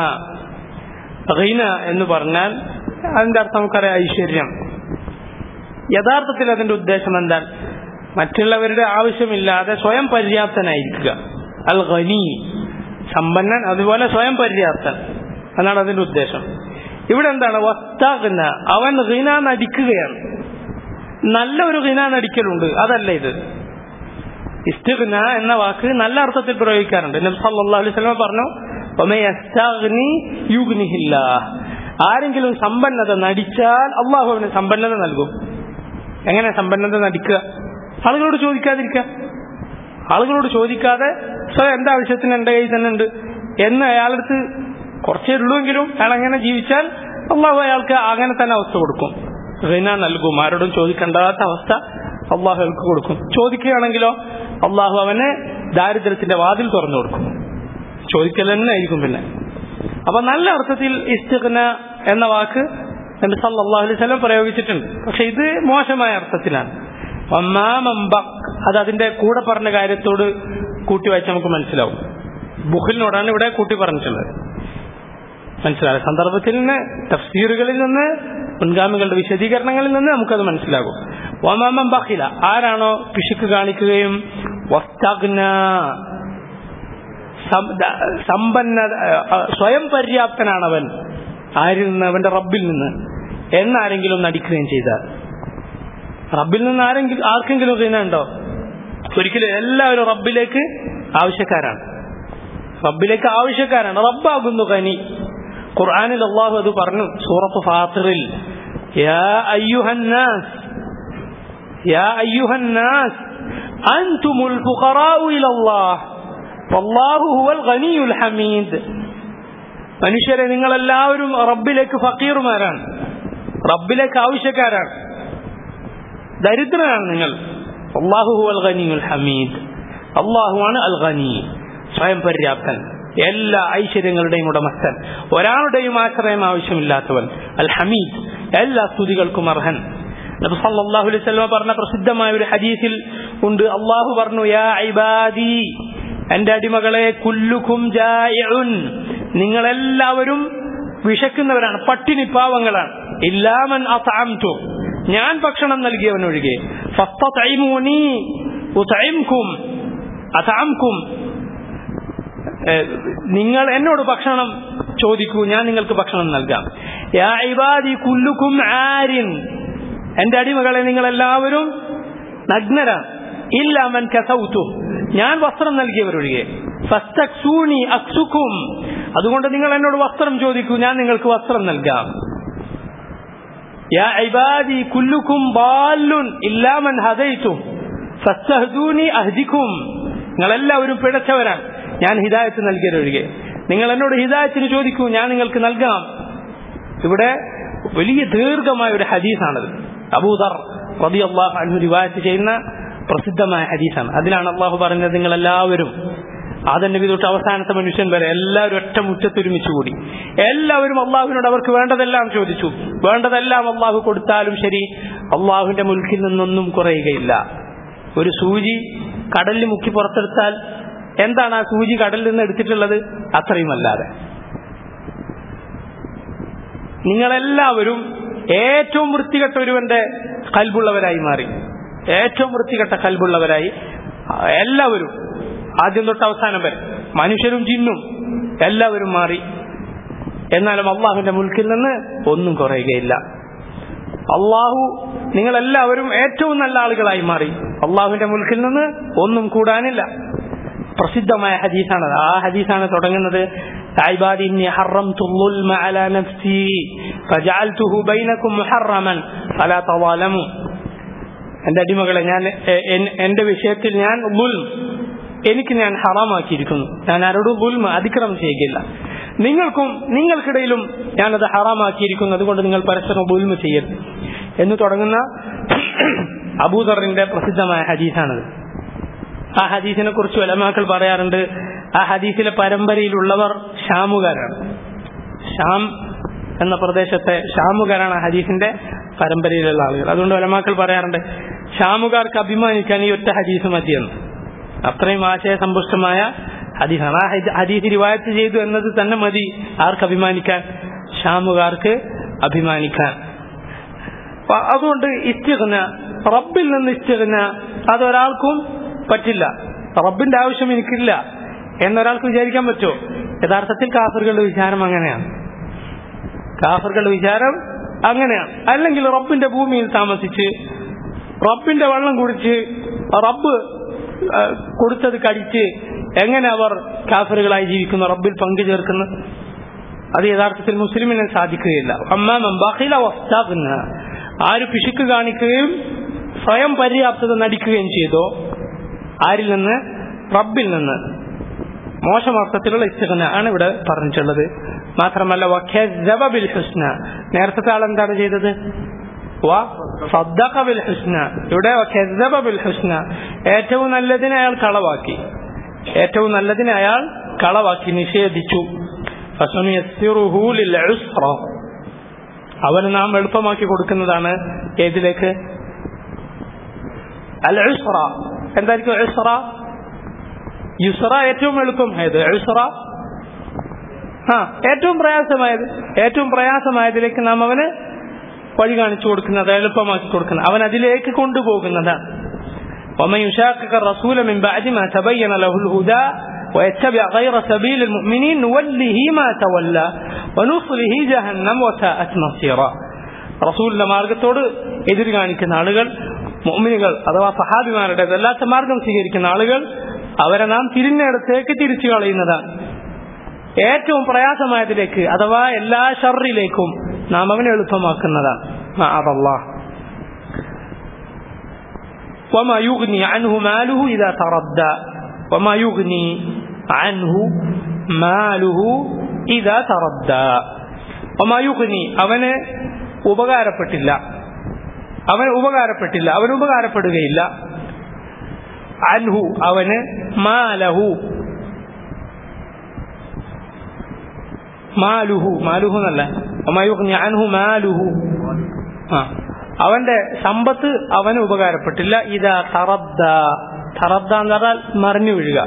റീന എന്ന് പറഞ്ഞാൽ അതിന്റെ അർത്ഥം നമുക്കറിയാം ഐശ്വര്യം യഥാർത്ഥത്തിൽ അതിന്റെ ഉദ്ദേശം എന്താണ് മറ്റുള്ളവരുടെ ആവശ്യമില്ലാതെ സ്വയം പര്യാപ്തനായിരിക്കുക അൽ ഖനി സമ്പന്നൻ അതുപോലെ സ്വയം പര്യാപ്തൻ എന്നാണ് അതിന്റെ ഉദ്ദേശം ഇവിടെ എന്താണ് വസ്താകുന്ന അവൻ ഹിന നടിക്കുകയാണ് നല്ല ഒരു ഹിന നടിക്കലുണ്ട് അതല്ല ഇത് ഇസ്തിഗ്ന എന്ന വാക്ക് നല്ല അർത്ഥത്തിൽ പ്രയോഗിക്കാറുണ്ട് നബി സല്ലല്ലാഹു അലൈഹി വസല്ലം പറഞ്ഞു "വമയസ്തഗ്നി യുഗ്നിഹില്ലാ." ആരെങ്കിലും സമ്പന്നത നടിച്ചാൽ അള്ളാഹു അവന് സമ്പന്നത നൽകും എങ്ങനെ സമ്പന്നത നടിക്കുക ആളുകളോട് ചോദിക്കാതിരിക്കുക ആളുകളോട് ചോദിക്കാതെ സ്വയം എന്റെ ആവശ്യത്തിന് എന്റെ കയ്യിൽ തന്നെ ഉണ്ട് എന്ന് അയാളടുത്ത് കുറച്ചേ ഉള്ളൂവെങ്കിലും അയാൾ അങ്ങനെ ജീവിച്ചാൽ അള്ളാഹു അയാൾക്ക് അങ്ങനെ തന്നെ അവസ്ഥ കൊടുക്കും റിന നൽകും ആരോടും ചോദിക്കേണ്ടാത്ത അവസ്ഥ അള്ളാഹു അയാൾക്ക് കൊടുക്കും ചോദിക്കുകയാണെങ്കിലോ അള്ളാഹു അവന് ദാരിദ്ര്യത്തിന്റെ വാതിൽ തുറന്നു കൊടുക്കും ചോദിക്കൽ തന്നെ ആയിരിക്കും പിന്നെ അപ്പൊ നല്ല അർത്ഥത്തിൽ ഇസ്തിഖ്ന എന്ന വാക്ക് നബി സല്ലല്ലാഹു അലൈഹി വസല്ലം പ്രയോഗിച്ചിട്ടുണ്ട് പക്ഷെ ഇത് മോശമായ അർത്ഥത്തിലാണ് ഒന്നാമമ്പക് അത് അതിന്റെ കൂടെ പറഞ്ഞ കാര്യത്തോട് കൂട്ടി വായിച്ച് നമുക്ക് മനസ്സിലാവും ബുഖിലിനോടാണ് ഇവിടെ കൂട്ടി പറഞ്ഞിട്ടുള്ളത് മനസ്സിലാകും സന്ദർഭത്തിൽ നിന്ന് തഫ്സീറുകളിൽ നിന്ന് മുൻഗാമികളുടെ വിശദീകരണങ്ങളിൽ നിന്ന് നമുക്കത് മനസ്സിലാകും ഒമാമം ബഹില ആരാണോ പിശുക്ക് കാണിക്കുകയും വസ്തഗ്ന സം- ദ- സമ്പന്ന ആ, സ്വയം പര്യാപ്തനാണവൻ ആരിൽ നിന്ന് അവന്റെ റബ്ബിൽ നിന്ന് എന്നാരെങ്കിലും നടിക്കുകയും ചെയ്താൽ റബ്ബിൽ നിന്ന് ആരെങ്കിലും ആർക്കെങ്കിലും റീന ഉണ്ടോ ഒരിക്കലും എല്ലാവരും റബ്ബിലേക്ക് ആവശ്യക്കാരാണ് റബ്ബിലേക്ക് ആവശ്യക്കാരാണ് റബ്ബാകുന്നു കനി ഖുർആനിൽ അള്ളാഹു അത് പറഞ്ഞു സൂറത്ത് ഫാത്തിറിൽ യാ അയ്യുഹന്നാസ് യാ അയ്യുഹന്നാസ് അൻതുമുൽ ഫുഖറാഉ ഇലല്ലാഹ് വല്ലാഹു ഹുവൽ ഗനിയുൽ ഹമീദ് മനുഷ്യരെ നിങ്ങളെല്ലാവരും റബ്ബിലേക്ക് ഫക്കീറുമാരാണ് റബ്ബിലേക്ക് ആവശ്യക്കാരാണ് ദരിദ്രനാണ് നിങ്ങൾ അള്ളാഹു അൽ ഖനിയുൽ ഹമീദ് അള്ളാഹുവാണ് അൽ ഖനി സ്വയം പര്യാപ്തൻ എല്ലാ ഐശ്വര്യങ്ങളുടെയും ഉടമസ്ഥൻ ഒരാളുടെയും ആശ്രയം ആവശ്യമില്ലാത്തവൻ അൽ ഹമീദ് എല്ലാ സ്തുതികൾക്കും അർഹൻ നബി സല്ലല്ലാഹു അലൈഹി വസല്ലം പറഞ്ഞ പ്രസിദ്ധമായ ഒരു ഹദീസിൽ ഉണ്ട് അള്ളാഹു പറഞ്ഞു യാ ഇബാദി എന്റെ അടിമകളെ കുല്ലുക്കും ജായിഉൻ നിങ്ങളെല്ലാവരും വിശക്കുന്നവരാണ് പട്ടിണി പാവങ്ങളാണ് ഇല്ലാമൻ അത്അംതു ഞാൻ ഭക്ഷണം നൽകിയവനൊഴികെ ഫസ്തതഇമൂനി ഉതഇംകും അത്അംകും നിങ്ങൾ എന്നോട് ഭക്ഷണം ചോദിക്കൂ ഞാൻ നിങ്ങൾക്ക് ഭക്ഷണം നൽകാം യാ ഇബാദി കുല്ലുക്കും ആരിൻ എന്റെ അടിമകളെ നിങ്ങൾ എല്ലാവരും നഗ്നരാണ് ഇല്ലാമൻ കസൗത്തു ഞാൻ വസ്ത്രം നൽകിയവരൊഴികെ ഫസ്തക്സൂനി അക്സുക്കും അതുകൊണ്ട് നിങ്ങൾ എന്നോട് വസ്ത്രം ചോദിക്കൂ ഞാൻ നിങ്ങൾക്ക് വസ്ത്രം നൽകാം യാ ഇബാദി കുല്ലുക്കും ബാലുൻ ഇല്ലാമൻ ഹദൈത്തും ഫസ്തഹദൂനി അഹ്ദിക്കും നിങ്ങളെല്ലാവരും പിഴച്ചവരാണ് ഞാൻ ഹിദായത്ത് നൽകിയതൊഴികെ നിങ്ങൾ എന്നോട് ഹിദായത്തിന് ചോദിക്കൂ ഞാൻ നിങ്ങൾക്ക് നൽകാം ഇവിടെ വലിയ ദീർഘമായ ഒരു ഹദീസാണത് അബൂദർ റബി അള്ളാഹു അൻഹു റിവായത്ത് ചെയ്യുന്ന പ്രസിദ്ധമായ ഹദീസാണ് അതിലാണ് അള്ളാഹു പറഞ്ഞത് നിങ്ങൾ എല്ലാവരും ആദം നബി തൊട്ട് അവസാനത്തെ മനുഷ്യൻ വരെ എല്ലാവരും ഒറ്റ മുറ്റത്തൊരുമിച്ച് കൂടി എല്ലാവരും അള്ളാഹുവിനോട് അവർക്ക് വേണ്ടതെല്ലാം ചോദിച്ചു വേണ്ടതെല്ലാം അള്ളാഹു കൊടുത്താലും ശരി അള്ളാഹുവിന്റെ മുൽക്കിൽ നിന്നൊന്നും കുറയുകയില്ല ഒരു സൂചി കടലിൽ മുക്കി പുറത്തെടുത്താൽ എന്താണ് ആ സൂചി കടലിൽ നിന്ന് എടുത്തിട്ടുള്ളത് അത്രയുമല്ലാതെ നിങ്ങളെല്ലാവരും ഏറ്റവും വൃത്തികെട്ട ഒരുവന്റെ കൽബുള്ളവരായി മാറി ഏറ്റവും വൃത്തികെട്ട കൽബുള്ളവരായി എല്ലാവരും ആദ്യം തൊട്ട് അവസാനം വരെ മനുഷ്യരും ജിന്നും എല്ലാവരും മാറി എന്നാലും അള്ളാഹുവിന്റെ മുൽക്കിൽ നിന്ന് ഒന്നും കുറയുകയില്ല അള്ളാഹു നിങ്ങളെല്ലാവരും ഏറ്റവും നല്ല ആളുകളായി മാറി അള്ളാഹുവിന്റെ മുൽക്കിൽ നിന്ന് ഒന്നും കൂടാനില്ല പ്രസിദ്ധമായ ഹദീസാണ് ആ ഹദീസാണ് തുടങ്ങുന്നത് عبادي إني حرمت الظلم على نفسي فجعلته بينكم محرما فلا تظالموا എന്റെ അടിമകളെ ഞാൻ എന്റെ വിഷയത്തിൽ ഞാൻ ബുൽം എനിക്ക് ഞാൻ ഹറാമാക്കിയിരിക്കുന്നു ഞാൻ ആരോടും ബുൽമ അതിക്രമം ചെയ്യുകയില്ല നിങ്ങൾക്കും നിങ്ങൾക്കിടയിലും ഞാനത് ഹറാമാക്കിയിരിക്കുന്നു അതുകൊണ്ട് നിങ്ങൾ പരസ്പരം ബുൽമ ചെയ്യരുത് എന്ന് തുടങ്ങുന്ന അബൂദറിന്റെ പ്രസിദ്ധമായ ഹദീസാണത് ആ ഹദീസിനെ കുറിച്ച് വലമാക്കൾ പറയാറുണ്ട് ആ ഹദീസിലെ പരമ്പരയിലുള്ളവർ ഷാമുകാരാണ് ഷാം എന്ന പ്രദേശത്തെ ഷാമുകാരാണ് ആ ഹദീസിന്റെ പരമ്പരയിലുള്ള ആളുകൾ അതുകൊണ്ട് വലമാക്കൾ പറയാറുണ്ട് ഷാമുകാർക്ക് അഭിമാനിക്കാൻ ഈ ഒറ്റ ഹദീസ് മതിയെന്ന് അത്രയും ആശയസമ്പുഷ്ടമായ ഹദീസാണ് ആ ഹദീസ് റിവായത്ത് ചെയ്തു എന്നത് തന്നെ മതി ആർക്ക് അഭിമാനിക്കാൻ ഷാമുകാർക്ക് അഭിമാനിക്കാൻ അതുകൊണ്ട് ഇസ്തിഗ്ന റബ്ബിൽ നിന്ന് ഇസ്തിഗ്ന അതൊരാൾക്കും പറ്റില്ല റബ്ബിന്റെ ആവശ്യം എനിക്കില്ല എന്നൊരാൾക്ക് വിചാരിക്കാൻ പറ്റുമോ യഥാർത്ഥത്തിൽ കാഫറുകളുടെ വിചാരം അങ്ങനെയാണ് കാഫറുകളുടെ വിചാരം അങ്ങനെയാണ് അല്ലെങ്കിൽ റബ്ബിന്റെ ഭൂമിയിൽ താമസിച്ച് റബ്ബിന്റെ വെള്ളം കുടിച്ച് റബ്ബ് കൊടുത്തത് കടിച്ച് എങ്ങനെ അവർ കാഫറുകളായി ജീവിക്കുന്നു റബ്ബിൽ പങ്കു ചേർക്കുന്നു അത് യഥാർത്ഥത്തിൽ മുസ്ലിമിനെ സാധിക്കുകയില്ല അമ്മാമ ആര് പിശുക്ക് കാണിക്കുകയും സ്വയം പര്യാപ്തത നടിക്കുകയും ചെയ്തോ ആരിൽ നിന്ന് റബ്ബിൽ നിന്ന് മോശം അർത്ഥത്തിലുള്ള ഇസ്തിഖന ആണ് ഇവിടെ പറഞ്ഞിട്ടുള്ളത് മാത്രമല്ല ബിൽ ഹുസ്ന നേരത്തെ ആൾ എന്താണ് ചെയ്തത് ബിൽ ഹുസ്ന ഇവിടെ ബിൽ ഹുസ്ന ഏറ്റവും നല്ലതിനെ അയാൾ കളവാക്കി ഏറ്റവും നല്ലതിനെ അയാൾ കളവാക്കി നിഷേധിച്ചു അവന് നാം എളുപ്പമാക്കി കൊടുക്കുന്നതാണ് ഏതിലേക്ക് അൽ ഉസ്ര എന്തായിരിക്കും ഉസ്ര യുസ്ര ഏറ്റവും എളുപ്പം ഏത് ഉസ്ര ആ ഏറ്റവും പ്രയാസമായത് ഏറ്റവും പ്രയാസമായതിലേക്ക് നാം അവന് വഴി കാണിച്ചു കൊടുക്കുന്നത് എളുപ്പമാക്കി കൊടുക്കുന്നത് അവൻ അതിലേക്ക് കൊണ്ടുപോകുന്നതാണ് ومن يشاقق الرسول من بعد ما تبين له الهدى ويتبع غير سبيل المؤمنين نوله ما تولى ونصله جهنم وساءت مصيرا റസൂലിന്റെ മാർഗത്തോട് എതിര് കാണിക്കുന്ന ആളുകൾ മുഅ്മിനുകൾ അഥവാ സഹാബിമാരുടെ അല്ലാത്ത മാർഗം സ്വീകരിക്കുന്ന ആളുകൾ അവരെ നാം തിരിഞ്ഞിടത്തേക്ക് തിരിച്ചു കളയുന്നതാണ് ഏറ്റവും പ്രയാസമായതിലേക്ക് അഥവാ എല്ലാ ഷറിലേക്കും നാം അവനെ എളുപ്പമാക്കുന്നതാണ് അതല്ലാ وما يغني عنه ماله إذا تردى وما يغني عنه ماله إذا تردى وما يغني അവന് ഉപകാരപ്പെട്ടില്ല അവൻ ഉപകാരപ്പെട്ടില്ല അവൻ ഉപകാരപ്പെടുകയില്ല അൻഹു അവന് മാലഹു മാലുഹു മാലുഹു എന്നല്ല അമയുഗ്നി അൻഹു മാലുഹു ആ അവന്റെ സമ്പത്ത് അവന് ഉപകാരപ്പെട്ടില്ല ഇതാ തറദ്ദ തറദ്ദ എന്ന് പറഞ്ഞാൽ മറിഞ്ഞു വീഴുക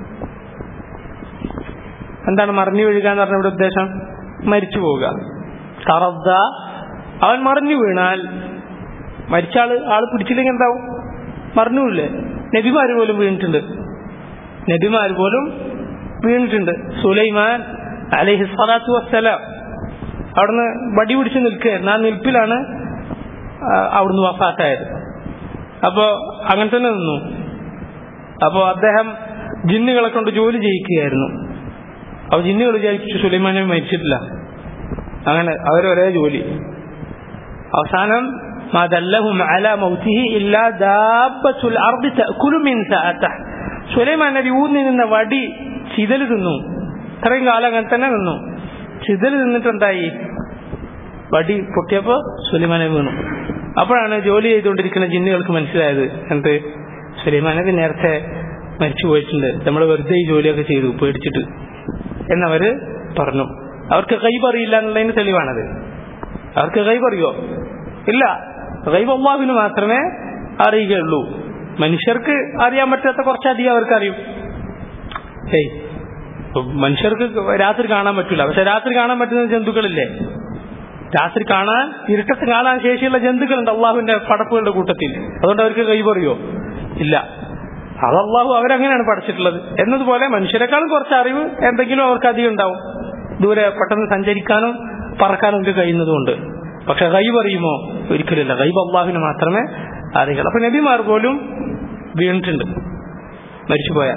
എന്താണ് മറിഞ്ഞു വീഴുക എന്ന് പറഞ്ഞ ഇവിടെ ഉദ്ദേശം മരിച്ചു പോവുക തറദ്ദ അവൻ മറിഞ്ഞു വീണാൽ മരിച്ച ആള് ആള് പിടിച്ചില്ലെങ്കിൽ എന്താവും മറിഞ്ഞൂല്ലേ നബിമാര് പോലും വീണിട്ടുണ്ട് നബിമാര് പോലും വീണിട്ടുണ്ട് സുലൈമാൻ അലഹി സ്വലാത്തു വസ്സലാം അവിടുന്ന് വടി പിടിച്ച് നിൽക്കുകയായിരുന്നു ആ നിൽപ്പിലാണ് അവിടുന്ന് വഫാത്തായത് അപ്പോ അങ്ങനെ തന്നെ നിന്നു അപ്പോ അദ്ദേഹം ജിന്നുകളെ കൊണ്ട് ജോലി ചെയ്യിക്കുകയായിരുന്നു അപ്പൊ ജിന്നുകൾ വിചാരിച്ചു സുലൈമാനെ മരിച്ചിട്ടില്ല അങ്ങനെ അവരൊരേ ജോലി അവസാനം ما دلهم على موته إلا دابة الأرض تأكل من ساعته സുലൈമാൻ നബി ഊന്നി നിന്ന വടി ചിതൽ തിന്നു ഇത്രയും കാലം അങ്ങനെ തന്നെ നിന്നു ചിതൽ നിന്നിട്ടുണ്ടായി വടി പൊട്ടിയപ്പോ സുലൈമാൻ നബി വീണു അപ്പോഴാണ് ജോലി ചെയ്തുകൊണ്ടിരിക്കുന്ന ജിന്നുകൾക്ക് മനസ്സിലായത് എന്ത് സുലൈമാൻ നബി നേരത്തെ മരിച്ചു പോയിട്ടുണ്ട് നമ്മൾ വെറുതെ ഈ ജോലിയൊക്കെ ചെയ്തു പേടിച്ചിട്ട് എന്നവര് പറഞ്ഞു അവർക്ക് കൈപറിയില്ല എന്നുള്ളതിന് തെളിവാണത് അവർക്ക് കൈപറിയോ ഇല്ല ഗൈബ് അള്ളാഹുവിന് മാത്രമേ അറിയുകയുള്ളൂ മനുഷ്യർക്ക് അറിയാൻ പറ്റാത്ത കുറച്ചധികം അവർക്ക് അറിയും ഏയ് മനുഷ്യർക്ക് രാത്രി കാണാൻ പറ്റില്ല പക്ഷെ രാത്രി കാണാൻ പറ്റുന്ന ജന്തുക്കളില്ലേ രാത്രി കാണാൻ ഇരുട്ടത്ത് കാണാൻ ശേഷിയുള്ള ജന്തുക്കളുണ്ട് അള്ളാഹുവിന്റെ പടപ്പുകളുടെ കൂട്ടത്തിൽ അതുകൊണ്ട് അവർക്ക് കൈപറിയോ ഇല്ല അത് അള്ളാഹു അവരങ്ങനെയാണ് പഠിച്ചിട്ടുള്ളത് എന്നതുപോലെ മനുഷ്യരെക്കാളും കുറച്ച് അറിവ് എന്തെങ്കിലും അവർക്ക് അധികം ഉണ്ടാവും ദൂരെ പെട്ടെന്ന് സഞ്ചരിക്കാനും പറക്കാനും ഒക്കെ കഴിയുന്നതുകൊണ്ട് പക്ഷെ ഗൈബ് അറിയുമോ ഒരിക്കലില്ല ഗൈബ് അള്ളാഹുവിന് മാത്രമേ അറിയുള്ളൂ അപ്പൊ നബിമാർ പോലും വീണിട്ടുണ്ട് മരിച്ചുപോയ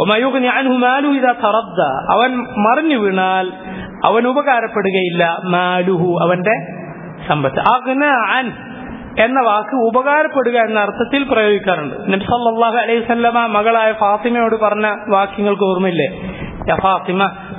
അവൻ മറിഞ്ഞു വീണാൽ അവൻ ഉപകാരപ്പെടുകയില്ല മാലുഹു അവന്റെ സമ്പത്ത് അഗ്ന അൻ എന്ന വാക്ക് ഉപകാരപ്പെടുക എന്ന അർത്ഥത്തിൽ പ്രയോഗിക്കാറുണ്ട് നബി സല്ലല്ലാഹു അലൈഹി വസല്ലമ മകളായ ഫാത്തിമയോട് പറഞ്ഞ വാക്യങ്ങൾക്ക് ഓർമ്മയില്ലേ യാ ഫാത്തിമ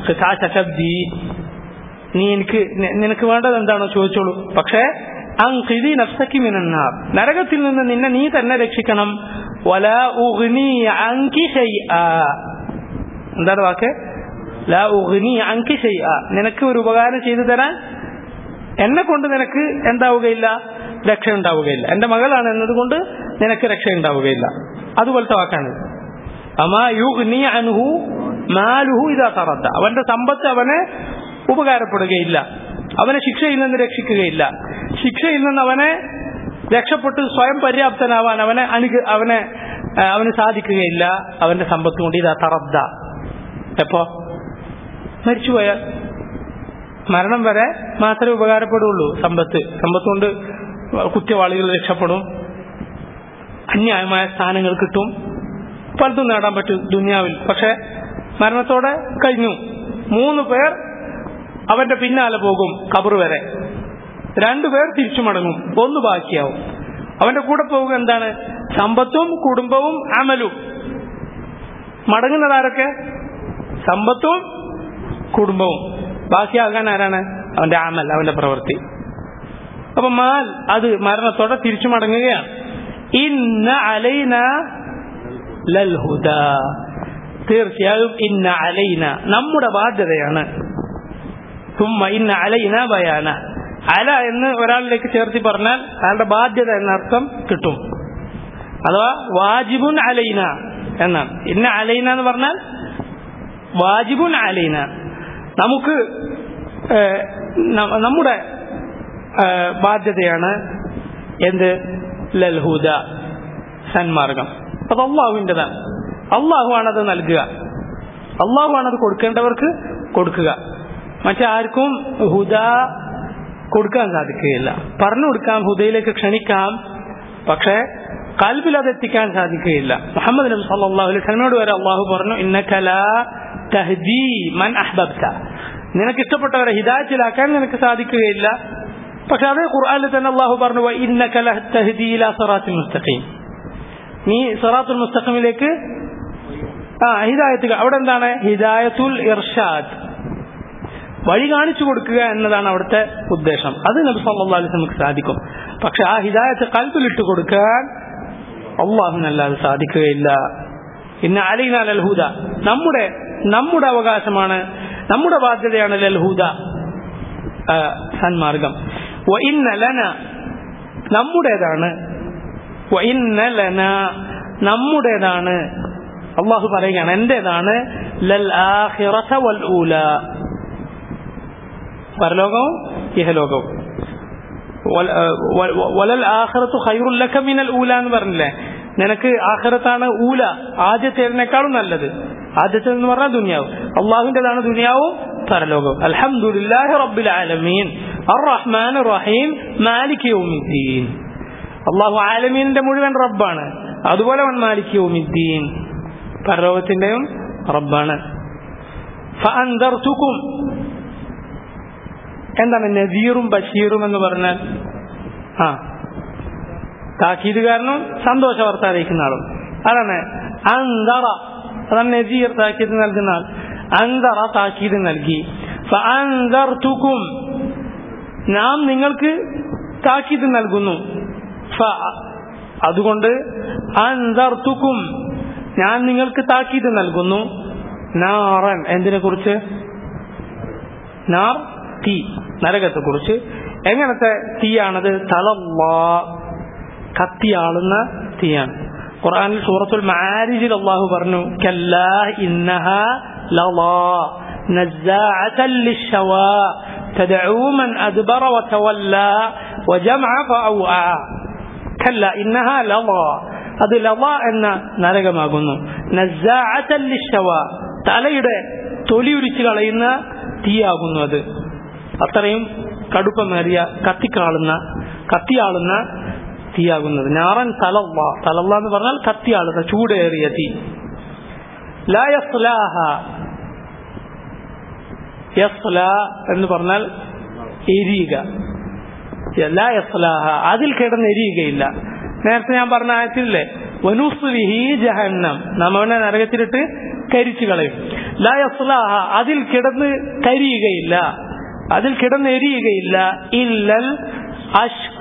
നീ എനിക്ക് നിനക്ക് വേണ്ടത് എന്താണോ ചോദിച്ചോളൂ പക്ഷേ അങ്കിതി നഫ്സക്കി മിനന്നാർ നരകത്തിൽ നിന്ന് നിന്നെ നീ തന്നെ രക്ഷിക്കണം വല ഉഗ്നി അങ്കി എന്താണ് വാക്ക് ലാ ഉഗ്നി അങ്കി നിനക്ക് ഒരു ഉപകാരം ചെയ്തു തരാൻ എന്നെ കൊണ്ട് നിനക്ക് എന്താവുകയില്ല രക്ഷ ഉണ്ടാവുകയില്ല എന്റെ മകളാണ് എന്നതുകൊണ്ട് നിനക്ക് രക്ഷ ഉണ്ടാവുകയില്ല അതുപോലത്തെ വാക്കാണ് അമാ യുഗ്നി അൻഹു മാലുഹു ഇതാ തറദ്ദ അവന്റെ സമ്പത്ത് അവനെ ഉപകാരപ്പെടുകയില്ല അവനെ ശിക്ഷയിൽ നിന്ന് രക്ഷിക്കുകയില്ല ശിക്ഷയിൽ നിന്ന് അവനെ രക്ഷപ്പെട്ട് സ്വയം പര്യാപ്തനാവാൻ അവനെ അനുക അവനെ അവന് സാധിക്കുകയില്ല അവന്റെ സമ്പത്ത് കൊണ്ട് ഇതാ തറദ്ദ എപ്പോ മരിച്ചുപോയാൽ മരണം വരെ മാത്രമേ ഉപകാരപ്പെടുള്ളൂ സമ്പത്ത് സമ്പത്ത് കൊണ്ട് കുറ്റവാളികൾ രക്ഷപ്പെടും അന്യായമായ സ്ഥാനങ്ങൾ കിട്ടും പലതും നേടാൻ പറ്റും ദുനിയാവിൽ പക്ഷെ മരണത്തോടെ കഴിഞ്ഞു മൂന്ന് പേർ അവന്റെ പിന്നാലെ പോകും കബർ വരെ രണ്ടുപേർ തിരിച്ചു മടങ്ങും ഒന്ന് ബാക്കിയാവും അവന്റെ കൂടെ പോവുക എന്താണ് സമ്പത്തും കുടുംബവും അമലും മടങ്ങുന്നത് ആരൊക്കെ സമ്പത്തും കുടുംബവും ബാക്കിയാകാൻ ആരാണ് അവന്റെ അമൽ അവന്റെ പ്രവൃത്തി അപ്പൊ മാൽ അത് മരണത്തോടെ തിരിച്ചു മടങ്ങുകയാണ് ഇന്ന അലൈന ലൽഹുദ തീർച്ചയായും ഇന്ന അലൈന നമ്മുടെ ബാധ്യതയാണ് തുമ്മ ഇന്ന അലൈന ബയാന അല എന്ന് ഒരാളിലേക്ക് ചേർത്തി പറഞ്ഞാൽ അയാളുടെ ബാധ്യത എന്ന അർത്ഥം കിട്ടും അഥവാ വാജിബുൻ അലൈന എന്നാണ് ഇന്ന അലൈന എന്ന് പറഞ്ഞാൽ വാജിബുൻ അലൈന നമുക്ക് നമ്മുടെ ബാധ്യതയാണ് എന്ത് ലൽഹുദ സന്മാർഗം അത് അള്ളാഹുവിൻ്റെതാണ് അള്ളാഹുവാണത് നൽകുക അള്ളാഹുവാണത് കൊടുക്കേണ്ടവർക്ക് കൊടുക്കുക മറ്റാർക്കും ഹുദ കൊടുക്കാൻ സാധിക്കുകയില്ല പറഞ്ഞു കൊടുക്കാം ഹുദയിലേക്ക് ക്ഷണിക്കാം പക്ഷേ കൽബിൽ അത് എത്തിക്കാൻ സാധിക്കുകയില്ല മുഹമ്മദ് നബി സല്ലല്ലാഹു അലൈഹി വസല്ലമയോട് വരെ അള്ളാഹു പറഞ്ഞു ഇന്നക ലാ തഹ്ദി മൻ അഹ്ബബ്ത നിനക്ക് ഇഷ്ടപ്പെട്ടവരെ ഹിദായത്തിലാക്കാൻ നിനക്ക് സാധിക്കുകയില്ല പക്ഷെ അതേ ഖുർആനിൽ തന്നെ അള്ളാഹു പറഞ്ഞു ഇന്നക ലഹ്തഹ്ദി ഇലാ സിറാത്തിൽ മുസ്തഖീം നീ സിറാത്തുൽ മുസ്തഖീമിലേക്ക് ആ ഹിദായത്ത് അവിടെ എന്താണ് ഹിദായത്തുൽ ഇർഷാദ് വഴി കാണിച്ചു കൊടുക്കുക എന്നതാണ് അവിടുത്തെ ഉദ്ദേശം അത് നബി സല്ലല്ലാഹു അലൈഹി വസല്ലമക്ക് സാധിക്കും പക്ഷെ ആ ഹിദായത്ത് കൽപ്പിലിട്ട് കൊടുക്കാൻ അള്ളാഹുനല്ലാതെ സാധിക്കുകയില്ല ഇന്ന അലൈന ലൽഹൂദ നമ്മുടെ നമ്മുടെ അവകാശമാണ് നമ്മുടെ ബാധ്യതയാണ് ലൽഹൂദ ആ, സന്മാർഗം വ ഇന്ന ലന നമ്മുടേതാണ് വ ഇന്ന ലന നമ്മുടേതാണ് അള്ളാഹു പറയുകയാണ് എന്റേതാണ് ലൽ ആഖിറത വൽ ഊല പരലോകവും ഇഹലോകവും വൽ- ആ, വ- വ- വലൽ ആഖിറത്തു ഖൈറുൽ ലക മിനൽ ഊല എന്ന് പറഞ്ഞില്ലേ നിനക്ക് ആഖിറത്താണ് ഊല ആദ്യത്തേതിനേക്കാളും നല്ലത് ആദ്യത്തെ എന്ന് പറഞ്ഞാൽ ദുനിയാവ് അള്ളാഹുവിൻ്റെതാണ് ദുനിയാവും പരലോകവും അൽഹംദുലില്ലാഹി റബ്ബിൽ ആലമീൻ അർറഹ്മാൻ റഹീം മാലിക് യൗമിദ്ദീൻ അള്ളാഹു ആലമീനിന്റെ മുഴുവൻ റബ്ബാണ് അതുപോലെ അവൻ മാലിക് യൗമിദ്ദീൻ പരലോകത്തിന്റെയും റബ്ബാണ് ഫഅൻദർതുക്കും എന്താണ് നദീറും ബഷീറും എന്ന് പറഞ്ഞാൽ ആ താക്കീതുകാരനും സന്തോഷ വാർത്ത അറിയിക്കുന്ന ആളും അതാണ് അന്തറ അതാണ് നദീർ താക്കീത് നൽകുന്ന ആൾ അന്തറ താക്കീത് നൽകി ഫഅൻദർതുക്കും നാം നിങ്ങൾക്ക് താക്കീത് നൽകുന്നു ഫ അതുകൊണ്ട് അൻദർതുക്കും ഞാൻ നിങ്ങൾക്ക് താക്കീത് നൽകുന്നു നാറൻ എന്തിനെ കുറിച്ച് നാർ തീ നരകത്തെ കുറിച്ച് എങ്ങനത്തെ തീയാണത് തലല്ലാ കത്തിയാളുന്ന തീയാണ് ഖുർആനിൽ സൂറത്തുൽ മാരിജിൽ അള്ളാഹു പറഞ്ഞു കല്ലാ ഇന്നഹ ലളാ نزاعة للشواء تدعو من أدبر وتولى وجمع فأوعى كلا إنها لظى അത് ലവ എന്ന നരകമാകുന്നു നസ്സാഅത്തൻ ലിശ്ശവ തലയുടെ തൊലി ഉരിച്ചു കളയുന്ന തീയാകുന്നു അത് അത്രയും കടുപ്പമേറിയ കത്തിക്കാളുന്ന കത്തിയാളുന്ന തീയാകുന്നത് ഞാറൻ തലവ തലവ എന്ന് പറഞ്ഞാൽ കത്തിയാളുന്ന ചൂടേറിയ തീ ലാ യസ്ലാഹ യസ്ല എന്ന് പറഞ്ഞാൽ എരിയുക ലാ യസ്ലാഹ അതിൽ കിടന്ന് എരിയുകയില്ല നേരത്തെ ഞാൻ പറഞ്ഞ ആയത്തില്ലേ വനുസ്ലിഹി ജഹന്നം നമ്മവനെ നരകത്തിലിട്ട് കരിച്ചു കളയും ലാ യസ്ലാഹ അതിൽ കിടന്ന് കരിയുകയില്ല അതിൽ കിടന്ന് എരിയുകയില്ല ഇല്ലൽ അഷ്ക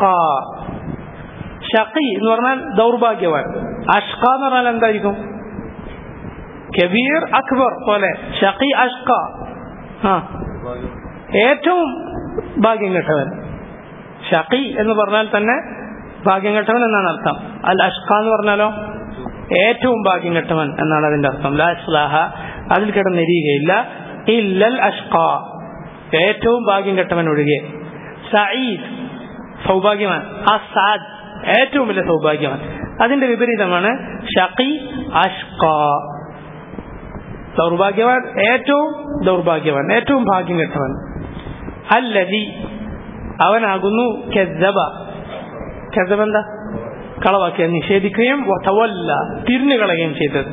ഷഖി എന്ന് പറഞ്ഞാൽ ദൗർഭാഗ്യവാൻ അഷ്ക എന്ന് പറഞ്ഞാൽ എന്തായിരിക്കും കബീർ അക്ബർ പോലെ ഷഖി അഷ്ക ആ ഏറ്റവും ഭാഗ്യം കെട്ടവൻ ഷഖി എന്ന് പറഞ്ഞാൽ തന്നെ ഭാഗ്യം കെട്ടവൻ എന്നാണ് അർത്ഥം അൽ അഷ്ക എന്ന് പറഞ്ഞാലോ ഏറ്റവും ഭാഗ്യം കെട്ടവൻ എന്നാണ് അതിന്റെ അർത്ഥം ലാ ഇസ്ലാഹ അതിൽ കിടന്നെരിയുകയില്ല ഇല്ലൽ അഷ്ക ഏറ്റവും ഭാഗ്യം കെട്ടവൻ ഒഴികെ സഈദ് സൗഭാഗ്യവാൻ അസാദ് ഏറ്റവും വലിയ സൗഭാഗ്യവാൻ അതിന്റെ വിപരീതമാണ് ഷഖി അഷ്ക ദൗർഭാഗ്യവാൻ ഏറ്റവും ദൗർഭാഗ്യവാൻ ഏറ്റവും ഭാഗ്യം കെട്ടവൻ അല്ലതി അവനാകുന്നു കെദ്ദബ കെദ്ദബ എന്താ കളവാക്കിയ നിഷേധിക്കുകയും തവല്ല തിരിഞ്ഞു കളയുകയും ചെയ്തത്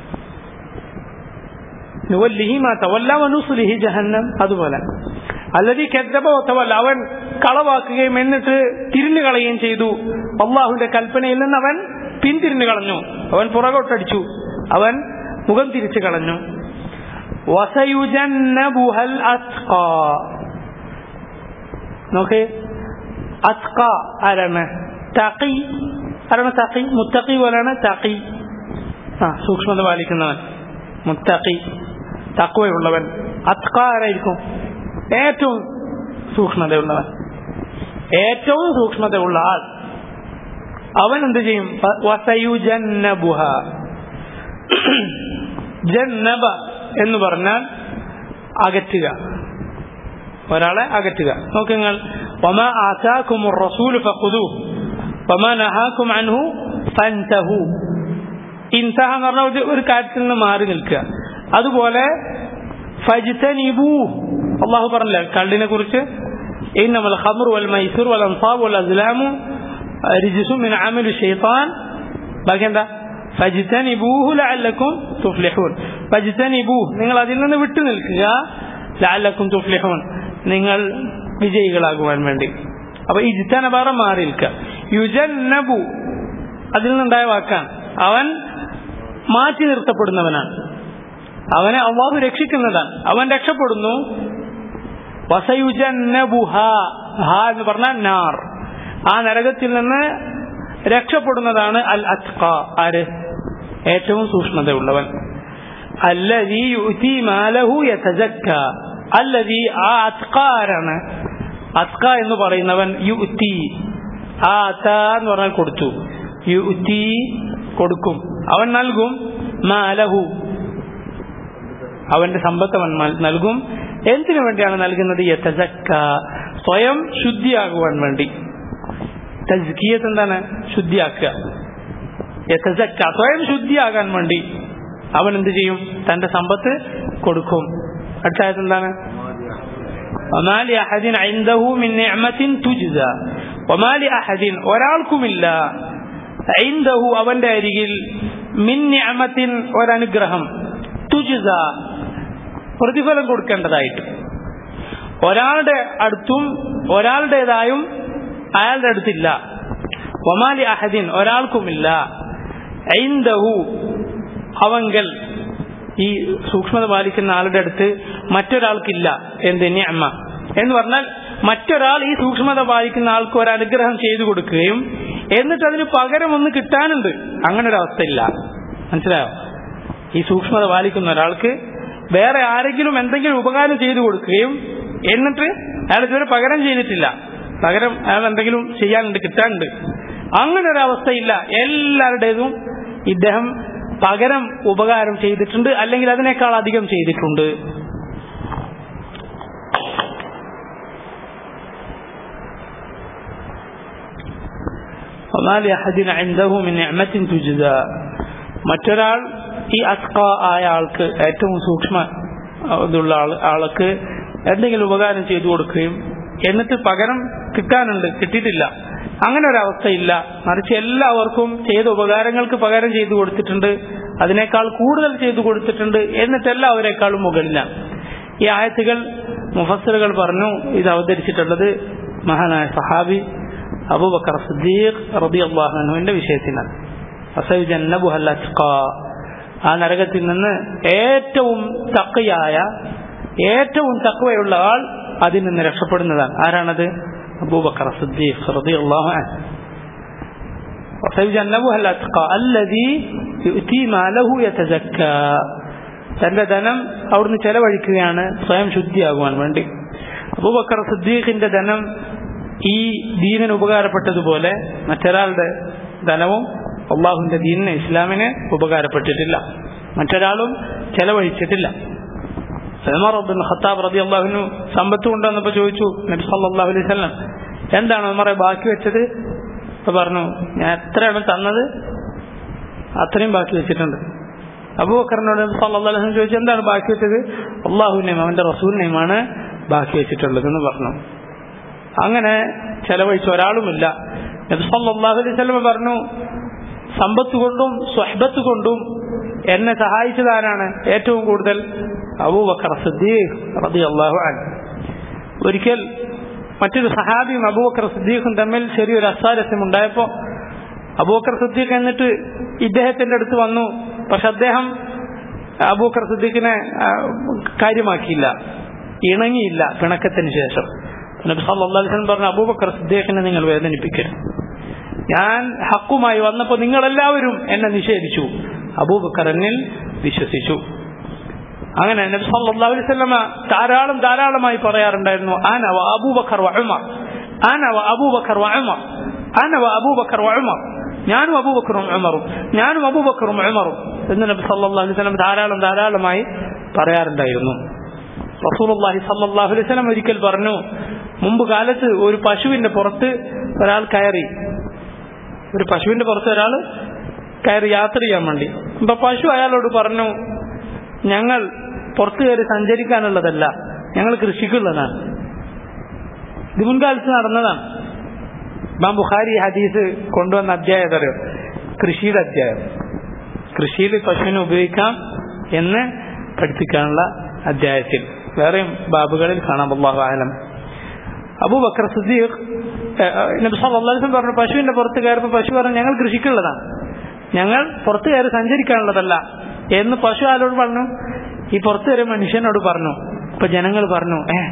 നുവല്ലിഹി മാ തവല്ല വനുസുലിഹി ജഹന്നം അതുപോലെ അല്ലതി കെദ്ദബ തവല്ല അവൻ കളവാക്കുകയും എന്നിട്ട് തിരിഞ്ഞു കളയുകയും ചെയ്തു അള്ളാഹുവിന്റെ കൽപ്പനയിൽ നിന്ന് അവൻ പിന്തിരിഞ്ഞു കളഞ്ഞു അവൻ പുറകോട്ടടിച്ചു അവൻ മുഖം തിരിച്ചു കളഞ്ഞു വസയുജന്നബുഹൽ അസ്ഖാ നോക്കേ അസ്ക ആരാണ് തഖി ആരാണ് തഖി മുത്തഖി പോലാണ് തഖി ആ സൂക്ഷ്മത പാലിക്കുന്നവൻ മുത്തഖി തക്വയുള്ളവൻ അസ്ക ആരായിരിക്കും ഏറ്റവും സൂക്ഷ്മതയുള്ളവൻ ഏറ്റവും സൂക്ഷ്മതയുള്ള ആൾ അവൻ എന്ത് ചെയ്യും വസയുജന്നബുഹ ജന്നബ എന്ന് പറഞ്ഞാൽ അകറ്റുക ഒരാളെ അകറ്റുക നോക്ക് നിങ്ങൾ വമ ആതാക്കും റസൂൽ ഫഖുദു വമ നഹാക്കും അൻഹു ഫൻതഹു ഇൻതഹ എന്ന് പറഞ്ഞ ഒരു- ഒരു കാര്യത്തിൽ നിന്ന് മാറി നിൽക്കുക അതുപോലെ ഫജ്തനിബൂ അള്ളാഹു പറഞ്ഞില്ല കള്ളിനെ കുറിച്ച് ഇന്നമൽ ഖമർ വൽ മൈസൂർ വൽ അൻസാബ് വൽ അസ്ലാമു റിജിസു മിൻ അമലു ഷൈത്താൻ ബാക്കി എന്താ ഫജ്തനിബൂഹു ലഅല്ലക്കും തുഫ്ലിഹൂൻ ഫജ്തനിബൂ നിങ്ങൾ അതിൽ നിന്ന് വിട്ടു നിൽക്കുക ലഅല്ലക്കും തുഫ്ലിഹൂൻ നിങ്ങൾ വിജയികളാകുവാൻ വേണ്ടി അപ്പൊ ഇജ്തനബാറ മാറി നിൽക്കുക യുജന്നബു അതിൽ നിന്നുണ്ടായ വാക്കാണ് അവൻ മാറ്റി നിർത്തപ്പെടുന്നവനാണ് അവനെ അള്ളാഹു രക്ഷിക്കുന്നതാണ് അവൻ രക്ഷപ്പെടുന്നു വസയുജന്നബുഹ ഹ എന്ന് പറഞ്ഞാൽ നാർ ആ നരകത്തിൽ നിന്ന് രക്ഷപ്പെടുന്നതാണ് അൽ അത്ക ആര് ഏറ്റവും സൂക്ഷ്മതയുള്ളവൻ അല്ലദീ യുഅ്തി മാലഹു യതസക്ക അല്ലദീ ആ അത്ക ആരാണ് അത്ക എന്ന് പറയുന്നവൻ യുഅ്തി ആ അത എന്ന് പറഞ്ഞാൽ കൊടുത്തു യുഅ്തി കൊടുക്കും അവൻ നൽകും മാലഹു അവന്റെ സമ്പത്ത് അവൻ മൽ- നൽകും എന്തിനു വേണ്ടിയാണ് നൽകുന്നത് യതസക്ക സ്വയം ശുദ്ധിയാകുവാൻ വേണ്ടി തസ്കിയത്ത് എന്താണ് ശുദ്ധിയാക്കുക യതസക്ക സ്വയം ശുദ്ധിയാകാൻ വേണ്ടി അവൻ എന്ത് ചെയ്യും തന്റെ സമ്പത്ത് കൊടുക്കും അടുത്ത ആയത്ത് എന്താണ് وما لأحد عنده من نعمة تجزى وما لأحد ഒരാൾക്കുമില്ല عنده അവന്റെ അരികിൽ മിൻ നിഅമത്തിൻ ഒരനുഗ്രഹം തുജിസ പ്രതിഫലം കൊടുക്കേണ്ടതായിട്ട് ഒരാളുടെ അടുത്തും ഒരാളുടേതായും അയാളുടെ അടുത്തില്ല ഒമാലി അഹദിൻ ഒരാൾക്കുമില്ല ഐന്ദഹു അവങ്കൽ ഈ സൂക്ഷ്മത പാലിക്കുന്ന ആളുടെ അടുത്ത് മറ്റൊരാൾക്കില്ല എന്ത് നിഅമ എന്ന് പറഞ്ഞാൽ മറ്റൊരാൾ ഈ സൂക്ഷ്മത പാലിക്കുന്ന ആൾക്ക് ഒരു അനുഗ്രഹം ചെയ്തു കൊടുക്കുകയും എന്നിട്ട് അതിന് പകരം ഒന്ന് കിട്ടാനുണ്ട് അങ്ങനെ ഒരു അവസ്ഥയില്ല മനസ്സിലായോ ഈ സൂക്ഷ്മത പാലിക്കുന്ന ഒരാൾക്ക് വേറെ ആരെങ്കിലും എന്തെങ്കിലും ഉപകാരം ചെയ്തു കൊടുക്കുകയും എന്നിട്ട് അയാൾ ഇതുവരെ പകരം ചെയ്തിട്ടില്ല പകരം അയാൾ എന്തെങ്കിലും ചെയ്യാനുണ്ട് കിട്ടാനുണ്ട് അങ്ങനെ ഒരു അവസ്ഥയില്ല എല്ലാവരുടേതും ഇദ്ദേഹം പകരം ഉപകാരം ചെയ്തിട്ടുണ്ട് അല്ലെങ്കിൽ അതിനേക്കാൾ അധികം ചെയ്തിട്ടുണ്ട് وما لأحد عنده من نعمة تجزى മറ്റൊരാൾ ഈ അസ്ക ആയ ആൾക്ക് ഏറ്റവും സൂക്ഷ്മ ഇതുള്ള ആൾ ആൾക്ക് എന്തെങ്കിലും ഉപകാരം ചെയ്തു കൊടുക്കുകയും എന്നിട്ട് പകരം കിട്ടാനുണ്ട് കിട്ടിയിട്ടില്ല അങ്ങനെ ഒരു അവസ്ഥയില്ല മറിച്ച് എല്ലാവർക്കും ചെയ്ത ഉപകാരങ്ങൾക്ക് പകരം ചെയ്തു കൊടുത്തിട്ടുണ്ട് അതിനേക്കാൾ കൂടുതൽ ചെയ്തു കൊടുത്തിട്ടുണ്ട് എന്നിട്ട് എല്ലാവരെക്കാളും മുകളിലാണ് ഈ ആയത്തുകൾ മുഫസറുകൾ പറഞ്ഞു ഇത് അവതരിച്ചിട്ടുള്ളത് മഹാനായ സഹാബി അബൂബക്കർ സിദ്ദീഖ് റളിയല്ലാഹു അൻഹുവിന്റെ വിഷയത്തിലാണ് അസയുജന്നബുഹ അൽ-അത്ഖ. ആ നരകത്തിൽ നിന്ന് ഏറ്റവും തക്കയായ ഏറ്റവും തക്കവയുള്ള ആൾ അതിൽ നിന്ന് രക്ഷപ്പെടുന്നതാണ് ആരാണത് അബൂബക്കർ സിദ്ദീഖ് റളിയല്ലാഹു അൻഹു وسيجنبها الأتقى الذي يؤتي ماله يتزكى തന്റെ ധനം അവിടുന്ന് ചെലവഴിക്കുകയാണ് സ്വയം ശുദ്ധിയാകുവാൻ വേണ്ടി അബൂബക്കർ സിദ്ദീഖിന്റെ ധനം ഈ ദീനിന് ഉപകാരപ്പെട്ടതുപോലെ മറ്റൊരാളുടെ ധനവും അള്ളാഹുവിന്റെ ദീനിന് ഇസ്ലാമിന് ഉപകാരപ്പെട്ടിട്ടില്ല മറ്റൊരാളും ചെലവഴിച്ചിട്ടില്ല ഉമർ ബിൻ ഖത്താബ് റതി അള്ളാഹുവിനു സമ്പത്ത് കൊണ്ടുവന്നപ്പോ ചോദിച്ചു നബി സല്ലല്ലാഹു അലൈഹി വസല്ലം എന്താണ് ഉമറെ ബാക്കി വെച്ചത് അപ്പൊ പറഞ്ഞു ഞാൻ എത്രയാണ് തന്നത് അത്രയും ബാക്കി വെച്ചിട്ടുണ്ട് അബൂബക്കറിനോട് സല്ലല്ലാഹു അലൈഹി വസല്ലം ചോദിച്ചു എന്താണ് ബാക്കി വെച്ചത് അള്ളാഹുവിനെയും അവന്റെ റസൂലിനെയുമാണ് ബാക്കി വെച്ചിട്ടുള്ളത് എന്ന് പറഞ്ഞു അങ്ങനെ ചെലവഴിച്ച ഒരാളുമില്ല നബി സല്ലല്ലാഹു അലൈഹി വസല്ലം പറഞ്ഞു സമ്പത്ത് കൊണ്ടും സ്വഹബത്ത് കൊണ്ടും എന്നെ സഹായിച്ചത് ആരാണ് ഏറ്റവും കൂടുതൽ അബൂബക്കർ സിദ്ദീഖ് റളിയല്ലാഹു അൻഹു ഒരിക്കൽ മറ്റൊരു സഹാബിയും അബൂബക്കർ സിദ്ദീഖും തമ്മിൽ ചെറിയൊരു അസാരസ്യം ഉണ്ടായപ്പോ അബൂബക്കർ സിദ്ദീഖ് എന്നിട്ട് ഇദ്ദേഹത്തിന്റെ അടുത്ത് വന്നു പക്ഷെ അദ്ദേഹം അബൂബക്കർ സിദ്ദീഖിനെ ആ, കാര്യമാക്കിയില്ല ഇണങ്ങിയില്ല പിണക്കത്തിന് ശേഷം നബി സല്ലല്ലാഹു അലൈഹി വസല്ലം പറഞ്ഞു അബൂബക്കർ സിദ്ദീഖിനെ നിങ്ങൾ വേദനിപ്പിക്കരുത് ഞാൻ ഹക്കുമായി വന്നപ്പോൾ നിങ്ങളെല്ലാവരും എന്നെ നിഷേധിച്ചു അബൂബക്കർ എന്നിൽ വിശ്വസിച്ചു അങ്ങനെ നബി സല്ലല്ലാഹു അലൈഹി വസല്ലമ ധാരാളം ധാരാളമായി പറയാറുണ്ടായിരുന്നു ആന വ അബൂബക്കർ വ ഉമർ ആന വ അബൂബക്കർ വ ഉമർ ആന വ അബൂബക്കർ വ ഉമർ ഞാനും അബൂബക്കറും ഉമറും ഞാനും അബൂബക്കറും ഉമറും എന്ന് നബി സല്ലല്ലാഹു അലൈഹി വസല്ലം ധാരാളം ധാരാളമായി പറയാറുണ്ടായിരുന്നു റസൂലുള്ളാഹി സല്ലല്ലാഹു അലൈഹി വസല്ലം ഒരിക്കൽ പറഞ്ഞു മുമ്പ് കാലത്ത് ഒരു പശുവിന്റെ പുറത്ത് ഒരാൾ കയറി ഒരു പശുവിന്റെ പുറത്ത് ഒരാൾ കയറി യാത്ര ചെയ്യാൻ വേണ്ടി അപ്പൊ പശു അയാളോട് പറഞ്ഞു ഞങ്ങൾ പുറത്തു കയറി സഞ്ചരിക്കാനുള്ളതല്ല ഞങ്ങൾ കൃഷിക്കുള്ളതാണ് ഇത് മുൻകാലത്ത് നടന്നതാണ് ഇമാം ബുഖാരി ഈ ഹദീസ് കൊണ്ടുവന്ന അധ്യായം അറിയോ കൃഷിയുടെ അധ്യായം കൃഷിയിൽ പശുവിനെ ഉപയോഗിക്കാം എന്ന് പഠിപ്പിക്കാനുള്ള അധ്യായത്തിൽ വേറെയും ബാബുകളിൽ കാണാം അള്ളാഹു ആലം അബൂബക്കർ സിദ്ദീഖ് ഏഹ്, ഏഹ്, നബി സല്ലല്ലാഹു അലൈഹി വസല്ലം പറഞ്ഞു പശുവിന്റെ പുറത്ത് കയറുമ്പോൾ പശു പറഞ്ഞു ഞങ്ങൾ കൃഷിക്കുള്ളതാണ് ഞങ്ങൾ പുറത്ത് കയറി സഞ്ചരിക്കാനുള്ളതല്ല എന്ന് പശു ആരോട് പറഞ്ഞു ഈ പുറത്ത് കയറിയ മനുഷ്യനോട് പറഞ്ഞു ഇപ്പൊ ജനങ്ങൾ പറഞ്ഞു ഏ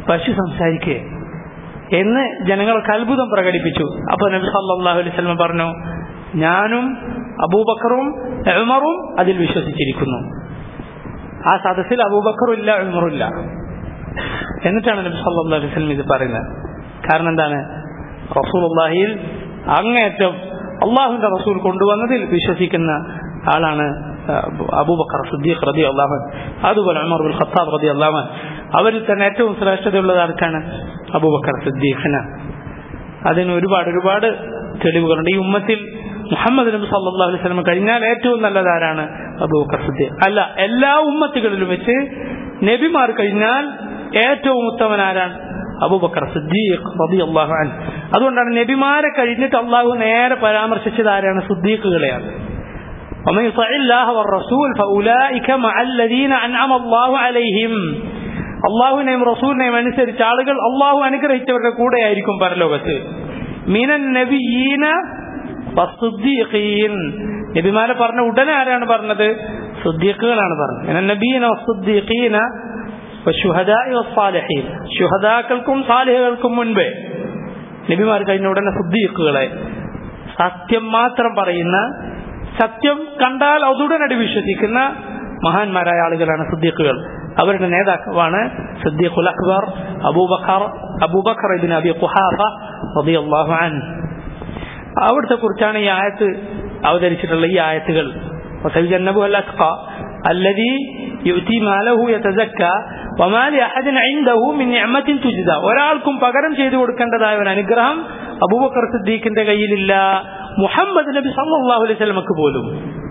പശു സംസാരിക്കേ എന്ന് ജനങ്ങൾക്ക് അത്ഭുതം പ്രകടിപ്പിച്ചു അപ്പൊ നബി സല്ലല്ലാഹു അലൈഹി വസല്ലം പറഞ്ഞു ഞാനും അബൂബക്കറും ഉമറും അതിൽ വിശ്വസിച്ചിരിക്കുന്നു ആ സദസ്സിൽ അബൂബക്കറും ഇല്ല ഉമറും ഇല്ല എന്നിട്ടാണ് നബി സല്ലല്ലാഹു അലൈഹി വസല്ലം ഇത് പറയുന്നത് കാരണം എന്താണ് റസൂലുള്ളാഹിയിൽ അങ്ങേയറ്റം അള്ളാഹുവിന്റെ റസൂൽ കൊണ്ടുവന്നതിൽ വിശ്വസിക്കുന്ന ആളാണ് അബൂബക്കർ സിദ്ദീഖ് റതി അള്ളാഹൻ അതുപോലെ ഉമർ ബിൻ ഖത്താബ് റതി അള്ളാഹൻ അവരിൽ തന്നെ ഏറ്റവും ശ്രേഷ്ഠതയുള്ളത് ആർക്കാണ് അബൂബക്കർ സിദ്ദീഖിന് അതിന് ഒരുപാട് ഒരുപാട് തെളിവുകളുണ്ട് ഈ ഉമ്മത്തിൽ മുഹമ്മദ് നബി സല്ലല്ലാഹു അലൈഹി വസല്ലം കഴിഞ്ഞാൽ ഏറ്റവും നല്ലത് ആരാണ് അബൂബക്കർ സിദ്ദീഖ് അല്ല എല്ലാ ഉമ്മത്തുകളിലും വെച്ച് നബിമാർ കഴിഞ്ഞാൽ ഏറ്റവും ഉത്തമൻ ആരാണ് അബൂബക്കർ സിദ്ദീഖ് റളിയല്ലാഹു അൻഹു അതുകൊണ്ടാണ് നബിമാരെ കഴിഞ്ഞിട്ട് അള്ളാഹു നേരെ പരാമർശിച്ചത് ആരാണ് സിദ്ദീഖുകളെയാണ് ومن يطع الله والرسول فأولئك مع الذين أنعم الله عليهم അള്ളാഹുവിനെയും റസൂലിനെയും അനുസരിച്ച് ആളുകൾ അള്ളാഹു അനുഗ്രഹിച്ചവരുടെ കൂടെയായിരിക്കും പരലോകത്ത് മിനൻ നബിയീന വസ്സുദ്ദീഖീൻ നബിമാരെ പറഞ്ഞ ഉടനെ ആരാണ് പറഞ്ഞത് സുദ്ദീഖുകളാണ് പറഞ്ഞത് മിനൻ നബീന വസ്സുദ്ദീഖീന വശുഹദാഇ വസ്സാലിഹീൻ ശുഹദാക്കൾക്കും സാലിഹുകൾക്കും മുൻപേ നബിമാർ കഴിഞ്ഞ ഉടനെ സുദ്ദീഖുകളെ സത്യം മാത്രം പറയുന്ന സത്യം കണ്ടാൽ അതുടനടി വിശ്വസിക്കുന്ന മഹാന്മാരായ ആളുകളാണ് സിദ്ദീഖുകൾ അവരുടെ നേതാക്കളാണ് സിദ്ദീഖുൽ അക്ബർ അബൂബക്കർ അബൂബക്കർ ഇബിൻ അബി ഖുഹാഫ റളിയല്ലാഹു അൻഹു അവിടുത്തെ കുറിച്ചാണ് ഈ ആയത്ത് അവതരിച്ചിട്ടുള്ള ഈ ആയത്തുകൾ وسيجنبها الأتقى الذي يؤتي ماله يتزكى وما لأحد عنده من نعمة تجزى ഒരാൾക്കും പകരം ചെയ്തു കൊടുക്കേണ്ടതായ ഒരു അനുഗ്രഹം അബൂബക്കർ സിദ്ദീഖിന്റെ കയ്യിലില്ല മുഹമ്മദ് നബി സല്ലല്ലാഹു അലൈഹി വസല്ലമക്ക് പോലും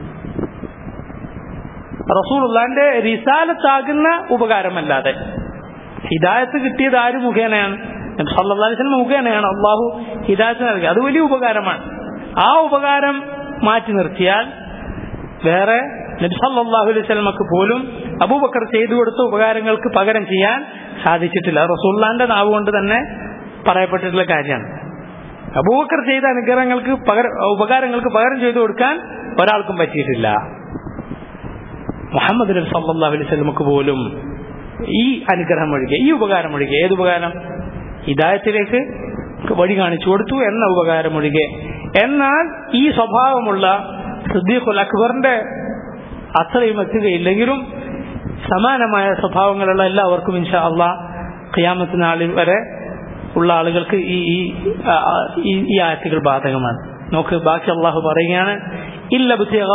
റസൂലുള്ളാന്റെ റിസാലത്താകുന്ന ഉപകാരമല്ലാതെ ഹിദായത്ത് കിട്ടിയത് ആര് മുഖേനയാണ് നബി സല്ലല്ലാഹു അലൈഹി വസല്ലം മുഖേനയാണ് അള്ളാഹു ഹിദായത്ത് നൽകി അത് വലിയ ഉപകാരമാണ് ആ ഉപകാരം മാറ്റി നിർത്തിയാൽ വേറെ നബി സല്ലല്ലാഹു അലൈഹി വസല്ലമക്ക് പോലും അബൂബക്കർ ചെയ്തു കൊടുത്ത ഉപകാരങ്ങൾക്ക് പകരം ചെയ്യാൻ സാധിച്ചിട്ടില്ല റസൂല്ലാന്റെ നാവ് കൊണ്ട് തന്നെ പറയപ്പെട്ടിട്ടുള്ള കാര്യമാണ് അബൂബക്കർ ചെയ്ത അനുഗ്രഹങ്ങൾക്ക് പകരം ഉപകാരങ്ങൾക്ക് പകരം ചെയ്തു കൊടുക്കാൻ ഒരാൾക്കും പറ്റിയിട്ടില്ല മുഹമ്മദ് നബി സല്ലല്ലാഹു അലൈഹി വസല്ലമക്ക് പോലും ഈ അനുഗ്രഹം ഒഴികെ ഈ ഉപകാരം ഒഴികെ ഏത് ഉപകാരം ഹിദായത്തിലേക്ക് വഴി കാണിച്ചു കൊടുത്തു എന്ന ഉപകാരം ഒഴികെ എന്നാൽ ഈ സ്വഭാവമുള്ള സിദ്ദീഖുൽ അക്ബറിന്റെ അത്രയും എത്തുകയില്ലെങ്കിലും സമാനമായ സ്വഭാവങ്ങളുള്ള എല്ലാവർക്കും ഇൻഷാ അള്ളാ ഖിയാമത്ത് നാളിൽ വരെ ഉള്ള ആളുകൾക്ക് ഈ ഈ ഈ ആയത്തുകൾ ബാധകമാണ് നോക്ക് ബാക്കി അള്ളാഹു പറയുകയാണ് ഇല്ല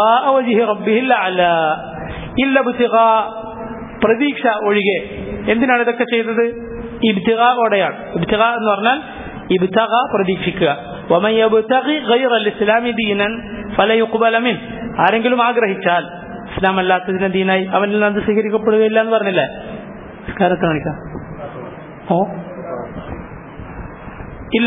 ഇല്ല പ്രതീക്ഷ ഒഴികെ എന്തിനാണ് ഇതൊക്കെ ചെയ്തത് ഇബ്തിഗോടെയാണ് ഇബ്തിഗ എന്ന് പറഞ്ഞാൽ ഇബ്തഗ പ്രതീക്ഷിക്കുക ആരെങ്കിലും ആഗ്രഹിച്ചാൽ ഇസ്ലാം അല്ലാത്തതിനെ ദീനായി അവനിൽ നിന്ന് സ്വീകരിക്കപ്പെടുകയില്ല എന്ന് പറഞ്ഞില്ലേ കാലത്ത് കാണിക്കാം ഓ ഇല്ല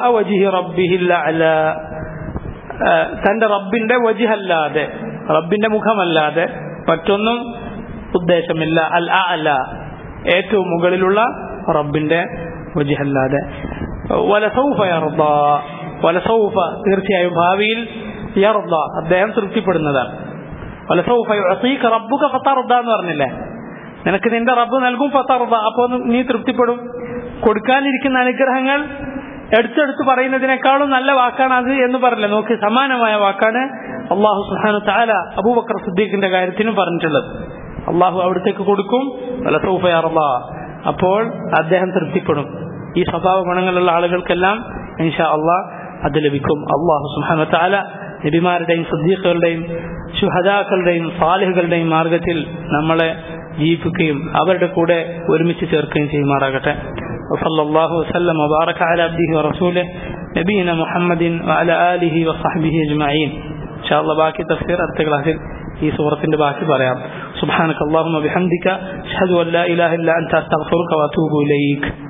തന്റെ റബ്ബിന്റെ വജിഹല്ലാതെ റബ്ബിന്റെ മുഖമല്ലാതെ മറ്റൊന്നും ഉദ്ദേശമില്ല അൽ അല ഏറ്റവും മുകളിലുള്ള റബ്ബിന്റെ വജിഹല്ലാതെ വലസൗഫ യർദ വലസൗഫ തീർച്ചയായും ഭാവിയിൽ യർദ അദ്ദേഹം തൃപ്തിപ്പെടുന്നതാണ് വലസൗഫ യുഅതീക റബ്ബുക ഫതർദ എന്ന് പറഞ്ഞില്ലേ നിനക്ക് നിന്റെ റബ്ബ് നൽകും ഫതർദ അപ്പോൾ നീ തൃപ്തിപ്പെടും കൊടുക്കാനിരിക്കുന്ന അനുഗ്രഹങ്ങൾ എടുത്തെടുത്ത് പറയുന്നതിനേക്കാളും നല്ല വാക്കാണ് അത് എന്ന് പറഞ്ഞില്ല നോക്കി സമാനമായ വാക്കാണ് അള്ളാഹു സുഹാനു താല അബൂബക്കർ സിദ്ദീഖിന്റെ കാര്യത്തിനും പറഞ്ഞിട്ടുള്ളത് അള്ളാഹു അവിടത്തേക്ക് കൊടുക്കും അപ്പോൾ അദ്ദേഹം തൃപ്തിപ്പെടും ഈ സ്വഭാവ ഗുണങ്ങളുള്ള ആളുകൾക്കെല്ലാം ഇൻഷാ അള്ളാഹ് അത് ലഭിക്കും അള്ളാഹു സുഹാനു താല നബിമാരുടെയും സദ്ദീഖുകളുടെയും ശുഹദാക്കളുടെയും സാലിഹുകളുടെയും മാർഗത്തിൽ നമ്മളെ ജീവിപ്പിക്കുകയും അവരുടെ കൂടെ ഒരുമിച്ച് ചേർക്കുകയും ചെയ്യുമാറാകട്ടെ وصلى الله وسلم وبارك على عبده ورسوله نبينا محمد وعلى آله وصحبه أجمعين إن شاء الله باقي تفسير أرتقل ഈ സൂറത്തിന്റെ ബാക്കി പറയാം സുബ്ഹാനക അല്ലാഹുമ്മ ബിഹംദിക അഷ്ഹദു അൻ ലാ ഇലാഹ ഇല്ല അൻത അസ്തഗ്ഫിറുക വഅതൂബു ഇലൈക്